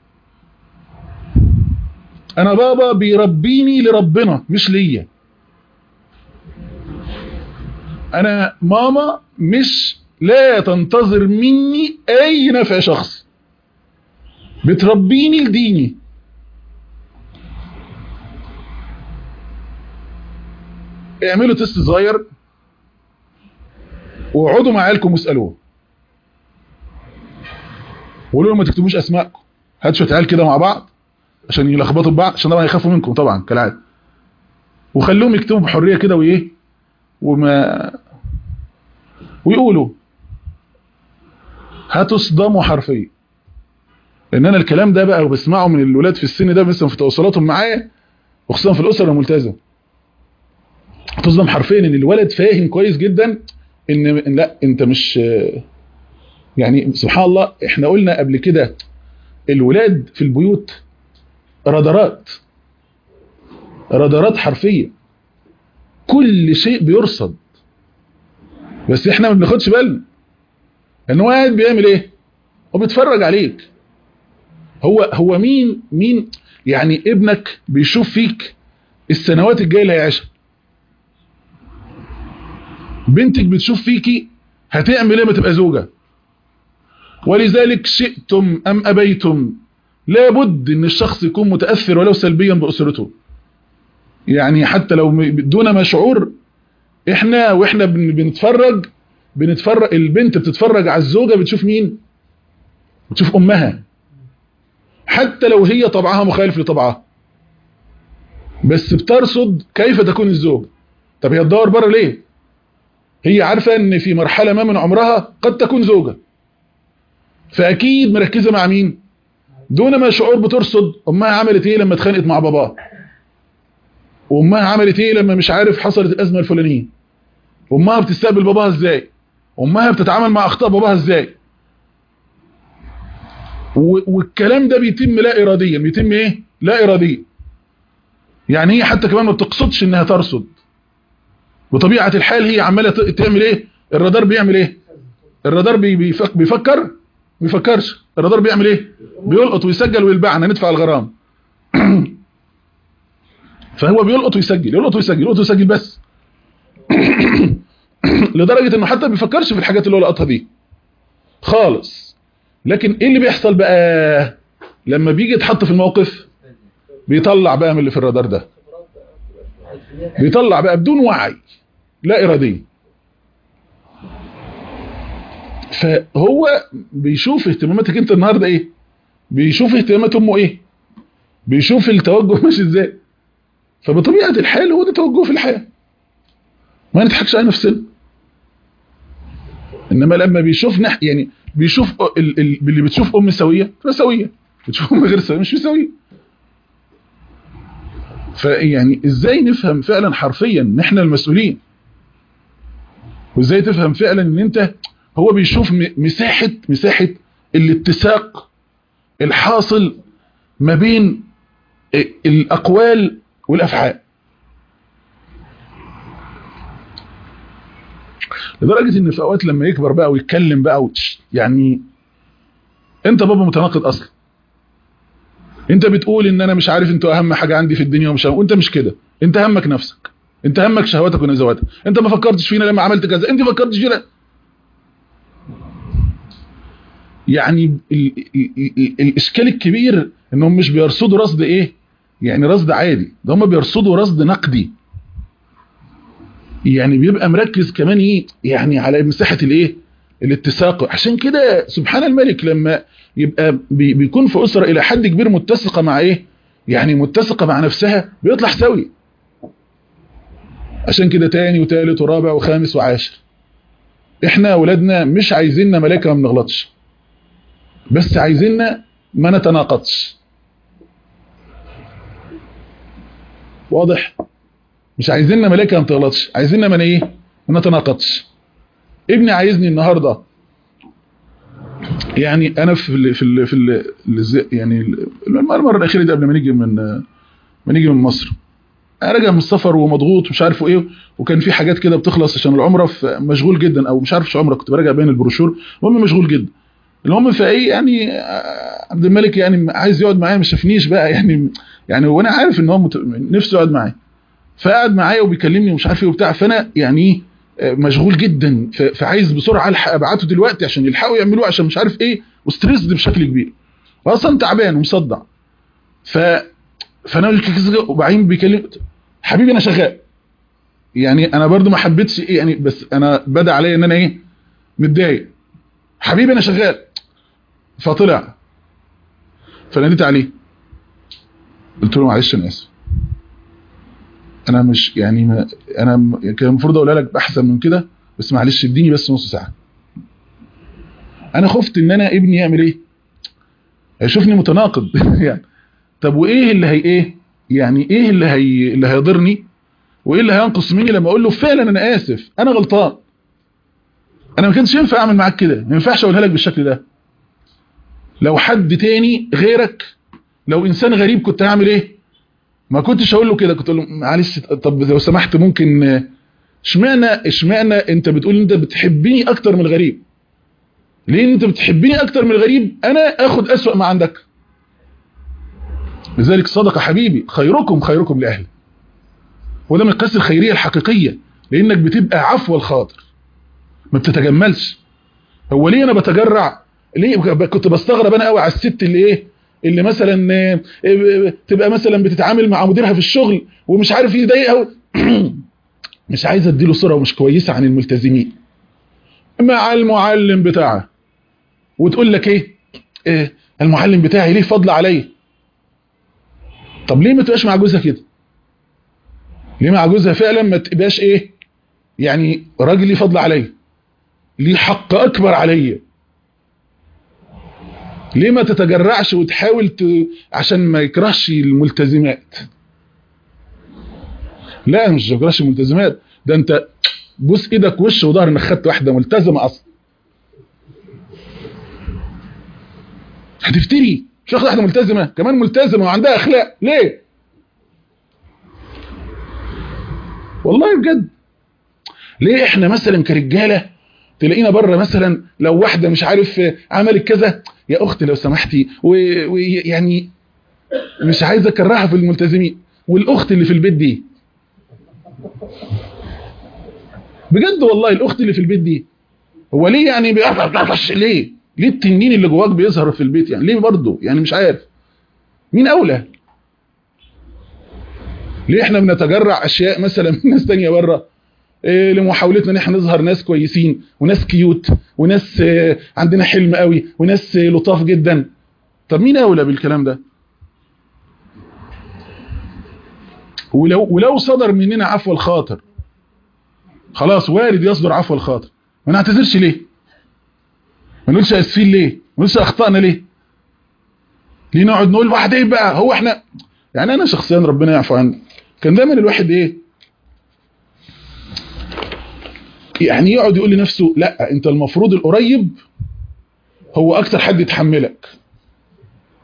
انا بابا بيربيني لربنا مش ليا انا ماما مش لا تنتظر مني اي نفع شخص بتربيني لديني اعملوا تيست صغير واقعدوا مع عيالكم واسالوه وقولوا لهم ما تكتبوش اسماءكم هاتوا شويه عيال كده مع بعض عشان يلخبطوا ببعض عشان طبعا يخافوا منكم طبعا كالعاده وخلوهم يكتبوا بحريه كده وايه وما ويقولوا هتصدموا حرفيا لان انا الكلام ده بقى بسمعه من الولاد في السن ده مثلا في تواصلاتهم معايا وخصوصا في الاسره الملتزمه تصدم حرفيا ان الولد فاهم كويس جدا ان لا انت مش يعني سبحان الله احنا قلنا قبل كده الولاد في البيوت رادارات رادارات حرفية كل شيء بيرصد بس احنا ما بناخدش بالنا ان هو قاعد بيعمل ايه هو بيتفرج عليك هو هو مين مين يعني ابنك بيشوف فيك السنوات الجايه اللي هيعيشها بنتك بتشوف فيكي هتعمل ايه ما تبقى زوجه ولذلك شئتم ام ابيتم لابد ان الشخص يكون متاثر ولو سلبيا باسرته يعني حتى لو دون ما شعور احنا واحنا بنتفرج بنتفرج البنت بتتفرج على الزوجه بتشوف مين بتشوف امها حتى لو هي طبعها مخالف لطبعها بس بترصد كيف تكون الزوج طب هي تدور بره ليه هي عارفه ان في مرحله ما من عمرها قد تكون زوجه فاكيد مركزه مع مين دون ما شعور بترصد امها عملت ايه لما اتخانقت مع باباها وامها عملت ايه لما مش عارف حصلت الازمه الفلانيه امها بتستقبل باباها ازاي امها بتتعامل مع اخطاء باباها ازاي والكلام ده بيتم لا اراديا بيتم ايه لا اراديا يعني هي حتى كمان ما بتقصدش انها ترصد بطبيعه الحال هي عماله تعمل ايه الرادار بيعمل ايه الرادار بيفك بيفكر بيفكرش الرادار بيعمل ايه بيلقط ويسجل ويلبعنا ندفع الغرام فهو بيلقط ويسجل يلقط ويسجل يلقط ويسجل بس لدرجة انه حتى ما بيفكرش في الحاجات اللي هو لقطها دي خالص لكن ايه اللي بيحصل بقى لما بيجي يتحط في الموقف بيطلع بقى من اللي في الرادار ده بيطلع بقى بدون وعي لا ارادي فهو بيشوف اهتماماتك انت النهارده ايه بيشوف اهتمامات امه ايه بيشوف التوجه ماشي ازاي فبطبيعه الحال هو ده توجهه في الحياه ما نضحكش على نفسنا انما لما بيشوف نح يعني بيشوف ال... ال... اللي بتشوف ام سويه تبقى سويه بتشوف ام غير سويه مش سويه فيعني ازاي نفهم فعلا حرفيا ان احنا المسؤولين وازاي تفهم فعلا ان انت هو بيشوف مساحه مساحه الاتساق الحاصل ما بين الاقوال والافعال لدرجة ان في اوقات لما يكبر بقى ويتكلم بقى وتش يعني انت بابا متناقض اصلا انت بتقول ان انا مش عارف انتوا اهم حاجة عندي في الدنيا ومش وانت مش كده انت همك نفسك انت همك شهواتك ونزواتك انت ما فكرتش فينا لما عملت كذا انت فكرتش فينا يعني ال ال ال الاشكال الكبير انهم مش بيرصدوا رصد ايه يعني رصد عادي ده هم بيرصدوا رصد نقدي يعني بيبقى مركز كمان ايه يعني على مساحة الايه الاتساق عشان كده سبحان الملك لما يبقى بي بيكون في أسرة إلى حد كبير متسقة مع ايه يعني متسقة مع نفسها بيطلع سوي عشان كده تاني وتالت ورابع وخامس وعاشر احنا ولادنا مش عايزيننا ملايكة ما بنغلطش بس عايزيننا ما نتناقضش واضح مش عايزيننا ملايكة ما بتغلطش عايزيننا من ايه ما نتناقضش ابني عايزني النهاردة يعني انا في ال في ال في ال يعني المره الاخيره دي قبل ما نيجي من ما نيجي من مصر انا راجع من السفر ومضغوط ومش عارف ايه وكان في حاجات كده بتخلص عشان العمره مشغول جدا او مش عارف مش عمره كنت براجع بين البروشور المهم مشغول جدا المهم فايه يعني عبد الملك يعني عايز يقعد معايا ما شافنيش بقى يعني يعني وانا عارف ان هو مت... نفسه يقعد معايا فقعد معايا وبيكلمني ومش عارف ايه وبتاع فانا يعني مشغول جدا فعايز بسرعه الحق ابعته دلوقتي عشان يلحقوا يعملوه عشان مش عارف ايه وستريس بشكل كبير واصلا تعبان ومصدع ف فانا وبعدين بيكلم حبيبي انا شغال يعني انا برضو ما حبيتش ايه يعني بس انا بدا عليا ان انا ايه متضايق حبيبي انا شغال فطلع فناديت عليه قلت له معلش انا اسف انا مش يعني ما انا كان المفروض اقولها لك احسن من كده بس معلش اديني بس نص ساعه انا خفت ان انا ابني يعمل ايه هيشوفني متناقض يعني طب وايه اللي هي ايه يعني ايه اللي هي اللي هيضرني وايه اللي هينقص مني لما اقول له فعلا انا اسف انا غلطان انا ما كانش ينفع اعمل معاك كده ما ينفعش اقولها لك بالشكل ده لو حد تاني غيرك لو انسان غريب كنت هعمل ايه ما كنتش هقول له كده كنت اقول له معلش طب لو سمحت ممكن اشمعنى اشمعنى انت بتقول انت بتحبني اكتر من الغريب ليه انت بتحبني اكتر من الغريب انا اخد اسوأ ما عندك لذلك صدق حبيبي خيركم خيركم لاهله وده من القصه الخيريه الحقيقيه لانك بتبقى عفو الخاطر ما بتتجملش هو ليه انا بتجرع ليه كنت بستغرب انا قوي على الست اللي ايه اللي مثلا تبقى مثلا بتتعامل مع مديرها في الشغل ومش عارف يضايقها مش عايزه اديله صوره مش كويسه عن الملتزمين مع المعلم بتاعها وتقول لك ايه, إيه المعلم بتاعي ليه فضل عليا طب ليه ما تبقاش مع جوزها كده ليه مع جوزها فعلا ما تبقاش ايه يعني راجل ليه فضل عليا ليه حق اكبر عليا ليه ما تتجرعش وتحاول ت... عشان ما يكرهش الملتزمات لا مش يكرهش الملتزمات ده انت بوس ايدك وش وظهر انك خدت واحده ملتزمه اصلا هتفتري مش واخد واحده ملتزمه كمان ملتزمه وعندها اخلاق ليه والله بجد ليه احنا مثلا كرجاله تلاقينا بره مثلا لو واحده مش عارف عملت كذا يا اختي لو سمحتي ويعني مش عايز اكرهها في الملتزمين والاخت اللي في البيت دي بجد والله الاخت اللي في البيت دي هو ليه يعني بيقطع ليه ليه التنين اللي جواك بيظهر في البيت يعني ليه برضه يعني مش عارف مين اولى ليه احنا بنتجرع اشياء مثلا من ناس تانية بره إيه لمحاولتنا ان احنا نظهر ناس كويسين وناس كيوت وناس إيه عندنا حلم قوي وناس إيه لطاف جدا طب مين اولى بالكلام ده ولو ولو صدر مننا عفو الخاطر خلاص وارد يصدر عفو الخاطر ما نعتذرش ليه ما نقولش اسفين ليه ما نقولش اخطأنا ليه ليه نقعد نقول واحد ايه بقى هو احنا يعني انا شخصيا ربنا يعفو عني كان دايما الواحد ايه يعني يقعد يقول لنفسه لا انت المفروض القريب هو اكتر حد يتحملك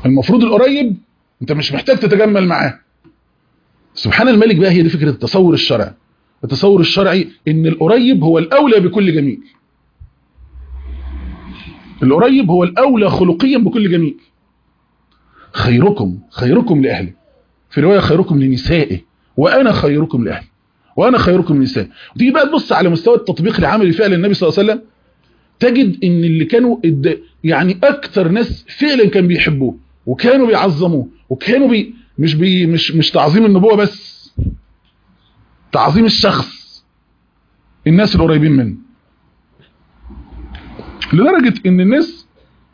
المفروض القريب انت مش محتاج تتجمل معاه سبحان الملك بقى هي دي فكره التصور الشرعي التصور الشرعي ان القريب هو الاولى بكل جميل القريب هو الاولى خلقيا بكل جميل خيركم خيركم لاهله في روايه خيركم لنسائه وانا خيركم لاهلي وانا خيركم لنسائه وتيجي بقى تبص على مستوى التطبيق العملي فعلا النبي صلى الله عليه وسلم تجد ان اللي كانوا الد- يعني اكتر ناس فعلا كان بيحبوه وكانوا بيعظموه وكانوا بي مش بي مش مش تعظيم النبوه بس تعظيم الشخص الناس القريبين منه لدرجه ان الناس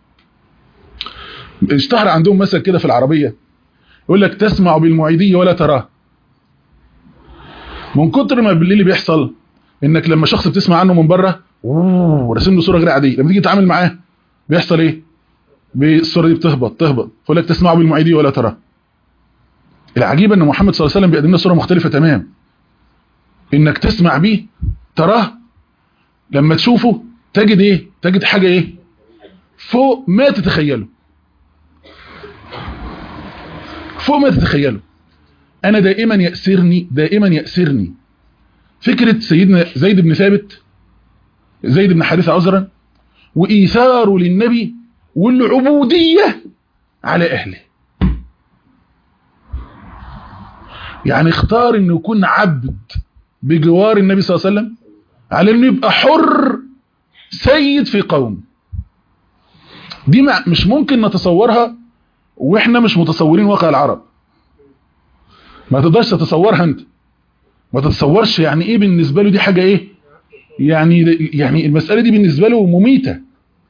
اشتهر عندهم مثل كده في العربيه يقول لك تسمع بالمعيديه ولا تراه من كتر ما بالليل بيحصل انك لما شخص بتسمع عنه من بره وراسم له صوره غير عاديه لما تيجي تتعامل معاه بيحصل ايه بالصوره دي بتهبط تهبط فيقول لك تسمعه بالمعيديه ولا تراه العجيب ان محمد صلى الله عليه وسلم بيقدم لنا صوره مختلفه تمام انك تسمع بيه تراه لما تشوفه تجد ايه تجد حاجه ايه فوق ما تتخيله فوق ما تتخيله انا دائما يأسرني دائما يأسرني فكرة سيدنا زيد بن ثابت زيد بن حارثة عذرا وإيثاره للنبي والعبودية على أهله يعني اختار انه يكون عبد بجوار النبي صلى الله عليه وسلم على انه يبقى حر سيد في قوم دي مع- مش ممكن نتصورها واحنا مش متصورين واقع العرب ما تقدرش تتصورها انت ما تتصورش يعني ايه بالنسبه له دي حاجه ايه يعني يعني المساله دي بالنسبه له مميته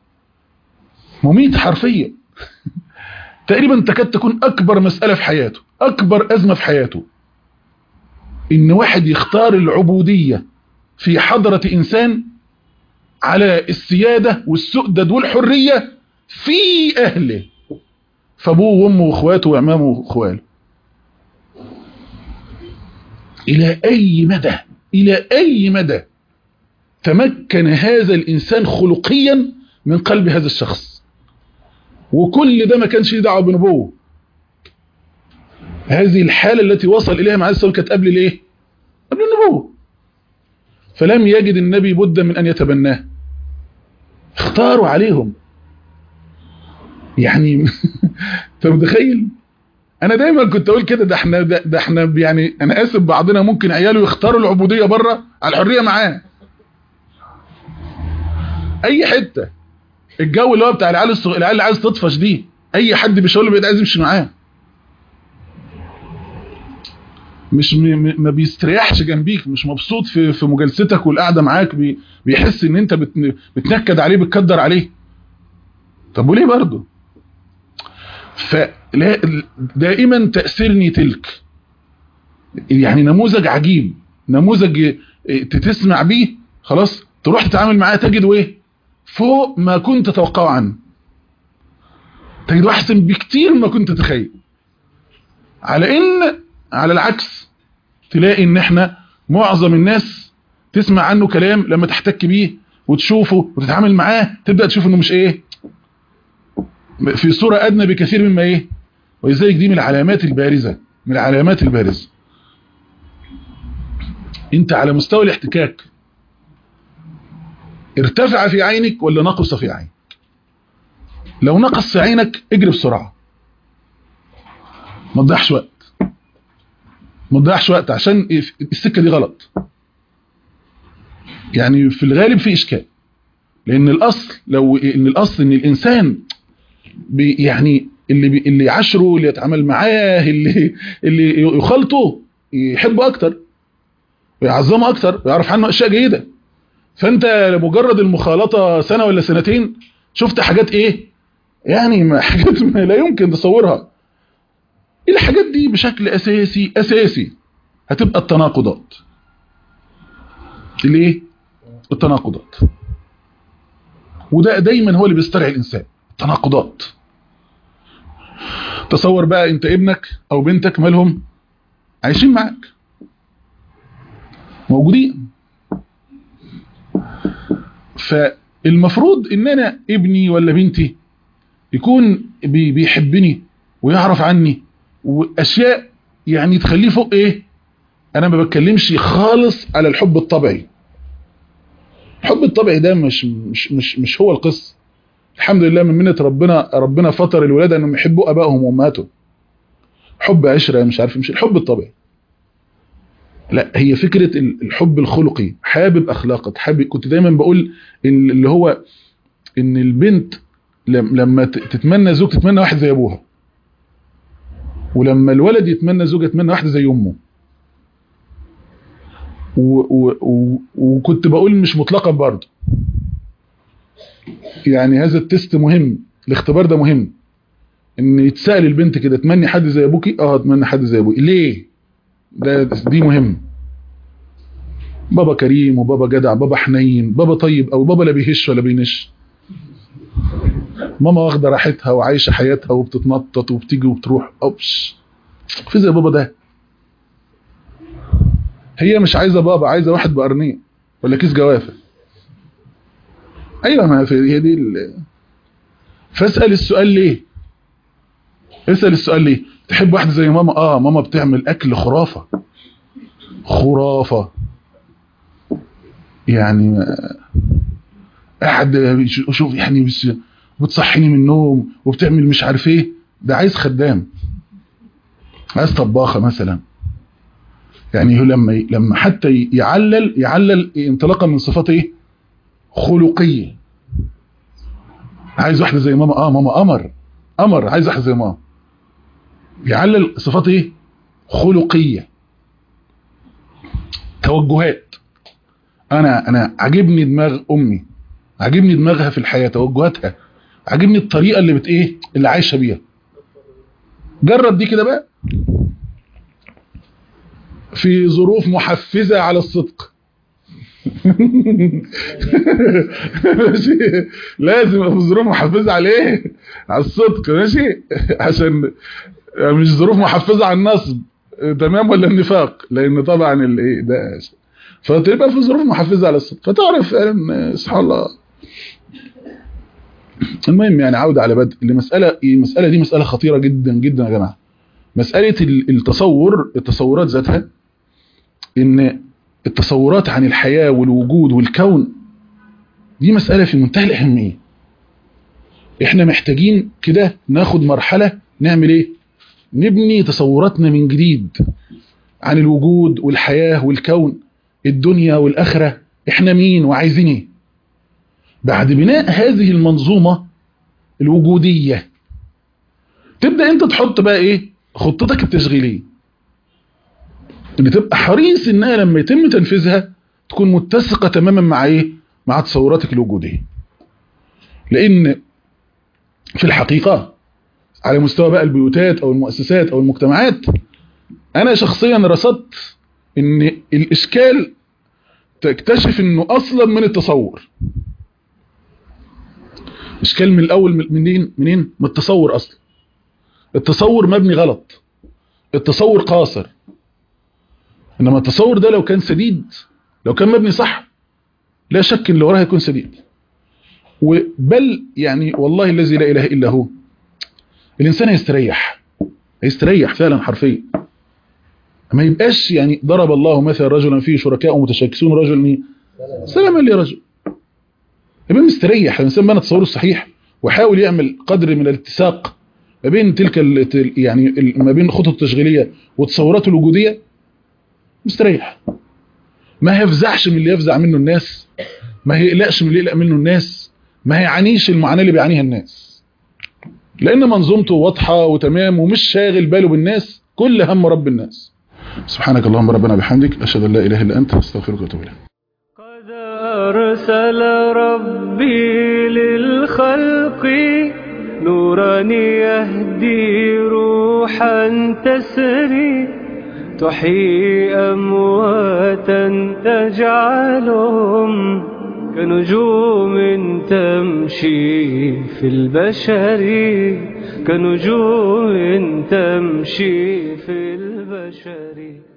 مميت حرفيا تقريبا تكاد تكون اكبر مساله في حياته اكبر ازمه في حياته ان واحد يختار العبوديه في حضره انسان على السياده والسؤدد والحريه في اهله فابوه وامه واخواته وعمامه واخواله الى اي مدى الى اي مدى تمكن هذا الانسان خلقيا من قلب هذا الشخص وكل ده ما كانش ليه دعوه بنبوه هذه الحاله التي وصل اليها مع السلام كانت قبل الايه قبل النبوه فلم يجد النبي بدا من ان يتبناه اختاروا عليهم يعني انت متخيل انا دايما كنت اقول كده ده احنا ده, ده احنا يعني انا اسف بعضنا ممكن عياله يختاروا العبوديه بره على الحريه معاه اي حته الجو اللي هو بتاع العيال الصغ... العيال اللي عايز تطفش دي اي حد بيشاور له بيبقى عايز يمشي معاه مش م... م- ما بيستريحش جنبيك مش مبسوط في في مجالستك والقعده معاك بي... بيحس ان انت بت... بتنكد عليه بتكدر عليه طب وليه برضه فلا دائما تأثيرني تلك يعني نموذج عجيب نموذج تسمع بيه خلاص تروح تتعامل معاه تجده ايه فوق ما كنت تتوقعه عنه تجده احسن بكتير ما كنت تتخيل على ان على العكس تلاقي ان احنا معظم الناس تسمع عنه كلام لما تحتك بيه وتشوفه وتتعامل معاه تبدأ تشوف انه مش ايه في صورة أدنى بكثير مما إيه ولذلك دي من العلامات البارزة من العلامات البارزة أنت على مستوى الاحتكاك ارتفع في عينك ولا نقص في عينك لو نقص في عينك اجري بسرعة ما تضيعش وقت ما تضيعش وقت عشان السكة دي غلط يعني في الغالب في إشكال لأن الأصل لو إن الأصل إن الإنسان بي يعني اللي بي اللي يعاشره اللي يتعامل معاه اللي اللي يخالطه يحبه اكتر ويعظمه اكتر ويعرف عنه اشياء جيده فانت لمجرد المخالطه سنه ولا سنتين شفت حاجات ايه يعني ما حاجات ما لا يمكن تصورها الحاجات دي بشكل اساسي اساسي هتبقى التناقضات ليه التناقضات وده دايما هو اللي بيسترعي الانسان تناقضات تصور بقى انت ابنك او بنتك مالهم عايشين معاك موجودين فالمفروض ان انا ابني ولا بنتي يكون بي بيحبني ويعرف عني واشياء يعني تخليه فوق ايه انا ما بتكلمش خالص على الحب الطبيعي الحب الطبيعي ده مش مش مش مش هو القصه الحمد لله من منة ربنا ربنا فطر الولاده انهم يحبوا ابائهم وامهاتهم حب عشره مش عارف مش الحب الطبيعي لا هي فكره الحب الخلقي حابب اخلاقك حابب كنت دايما بقول ان اللي هو ان البنت لما تتمنى زوج تتمنى واحد زي ابوها ولما الولد يتمنى زوجة يتمنى واحدة زي امه و و و وكنت بقول مش مطلقا برضه يعني هذا التست مهم الاختبار ده مهم ان يتسأل البنت كده تمني حد زي ابوكي اه اتمنى حد زي ابوكي ليه ده دي مهم بابا كريم وبابا جدع بابا حنين بابا طيب او بابا لا بيهش ولا بينش ماما واخده راحتها وعايشه حياتها وبتتنطط وبتيجي وبتروح اوبش في زي بابا ده هي مش عايزه بابا عايزه واحد بقرنيه ولا كيس جوافه ايوه ما في هي دي ال... فاسال السؤال ليه اسال السؤال ليه تحب واحده زي ماما اه ماما بتعمل اكل خرافه خرافه يعني قاعد شوف يعني بس بتصحيني من النوم وبتعمل مش عارف ايه ده عايز خدام عايز طباخه مثلا يعني هو لما لما حتى يعلل يعلل انطلاقا من صفات ايه خلقيه عايز واحده زي ماما اه ماما قمر قمر عايز واحده زي ماما يعلل صفات ايه خلقيه توجهات انا انا عاجبني دماغ امي عاجبني دماغها في الحياه توجهاتها عاجبني الطريقه اللي بت ايه اللي عايشه بيها جرب دي كده بقى في ظروف محفزه على الصدق ماشي لازم في ظروف محفزه على ايه على الصدق ماشي عشان مش ظروف محفزه على النصب تمام ولا النفاق لان طبعا الايه ده فتبقى في ظروف محفزه على الصدق فتعرف فعلا سبحان الله المهم يعني عودة على بدء المسألة المسألة دي مسألة خطيرة جدا جدا يا جماعة مسألة التصور التصورات ذاتها ان التصورات عن الحياة والوجود والكون دي مسألة في منتهى الأهمية احنا محتاجين كده ناخد مرحلة نعمل ايه نبني تصوراتنا من جديد عن الوجود والحياة والكون الدنيا والآخرة احنا مين وعايزين ايه بعد بناء هذه المنظومة الوجودية تبدأ انت تحط بقى ايه خطتك التشغيلية اللي تبقى حريص انها لما يتم تنفيذها تكون متسقة تماما مع ايه مع تصوراتك الوجودية لان في الحقيقة على مستوى بقى البيوتات او المؤسسات او المجتمعات انا شخصيا رصدت ان الاشكال تكتشف انه اصلا من التصور اشكال من الاول منين منين من التصور اصلا التصور مبني غلط التصور قاصر انما التصور ده لو كان سديد لو كان مبني صح لا شك ان اللي وراه هيكون سديد وبل يعني والله الذي لا اله الا هو الانسان هيستريح هيستريح فعلا حرفيا ما يبقاش يعني ضرب الله مثلا رجلا فيه شركاء متشاكسون رجل سلما لرجل يبقى مستريح الانسان بنى تصوره الصحيح وحاول يعمل قدر من الاتساق ما بين تلك يعني ما بين الخطط التشغيليه وتصوراته الوجوديه مستريح ما هيفزعش من اللي يفزع منه الناس ما هيقلقش من اللي يقلق منه الناس ما هيعانيش المعاناه اللي بيعانيها الناس لان منظومته واضحه وتمام ومش شاغل باله بالناس كل هم رب الناس سبحانك اللهم ربنا بحمدك اشهد ان لا اله الا انت استغفرك واتوب اليك قد أرسل ربي للخلق نورا يهدي روحا تسري تحيي أمواتا تجعلهم كنجوم تمشي في البشر كنجوم تمشي في البشر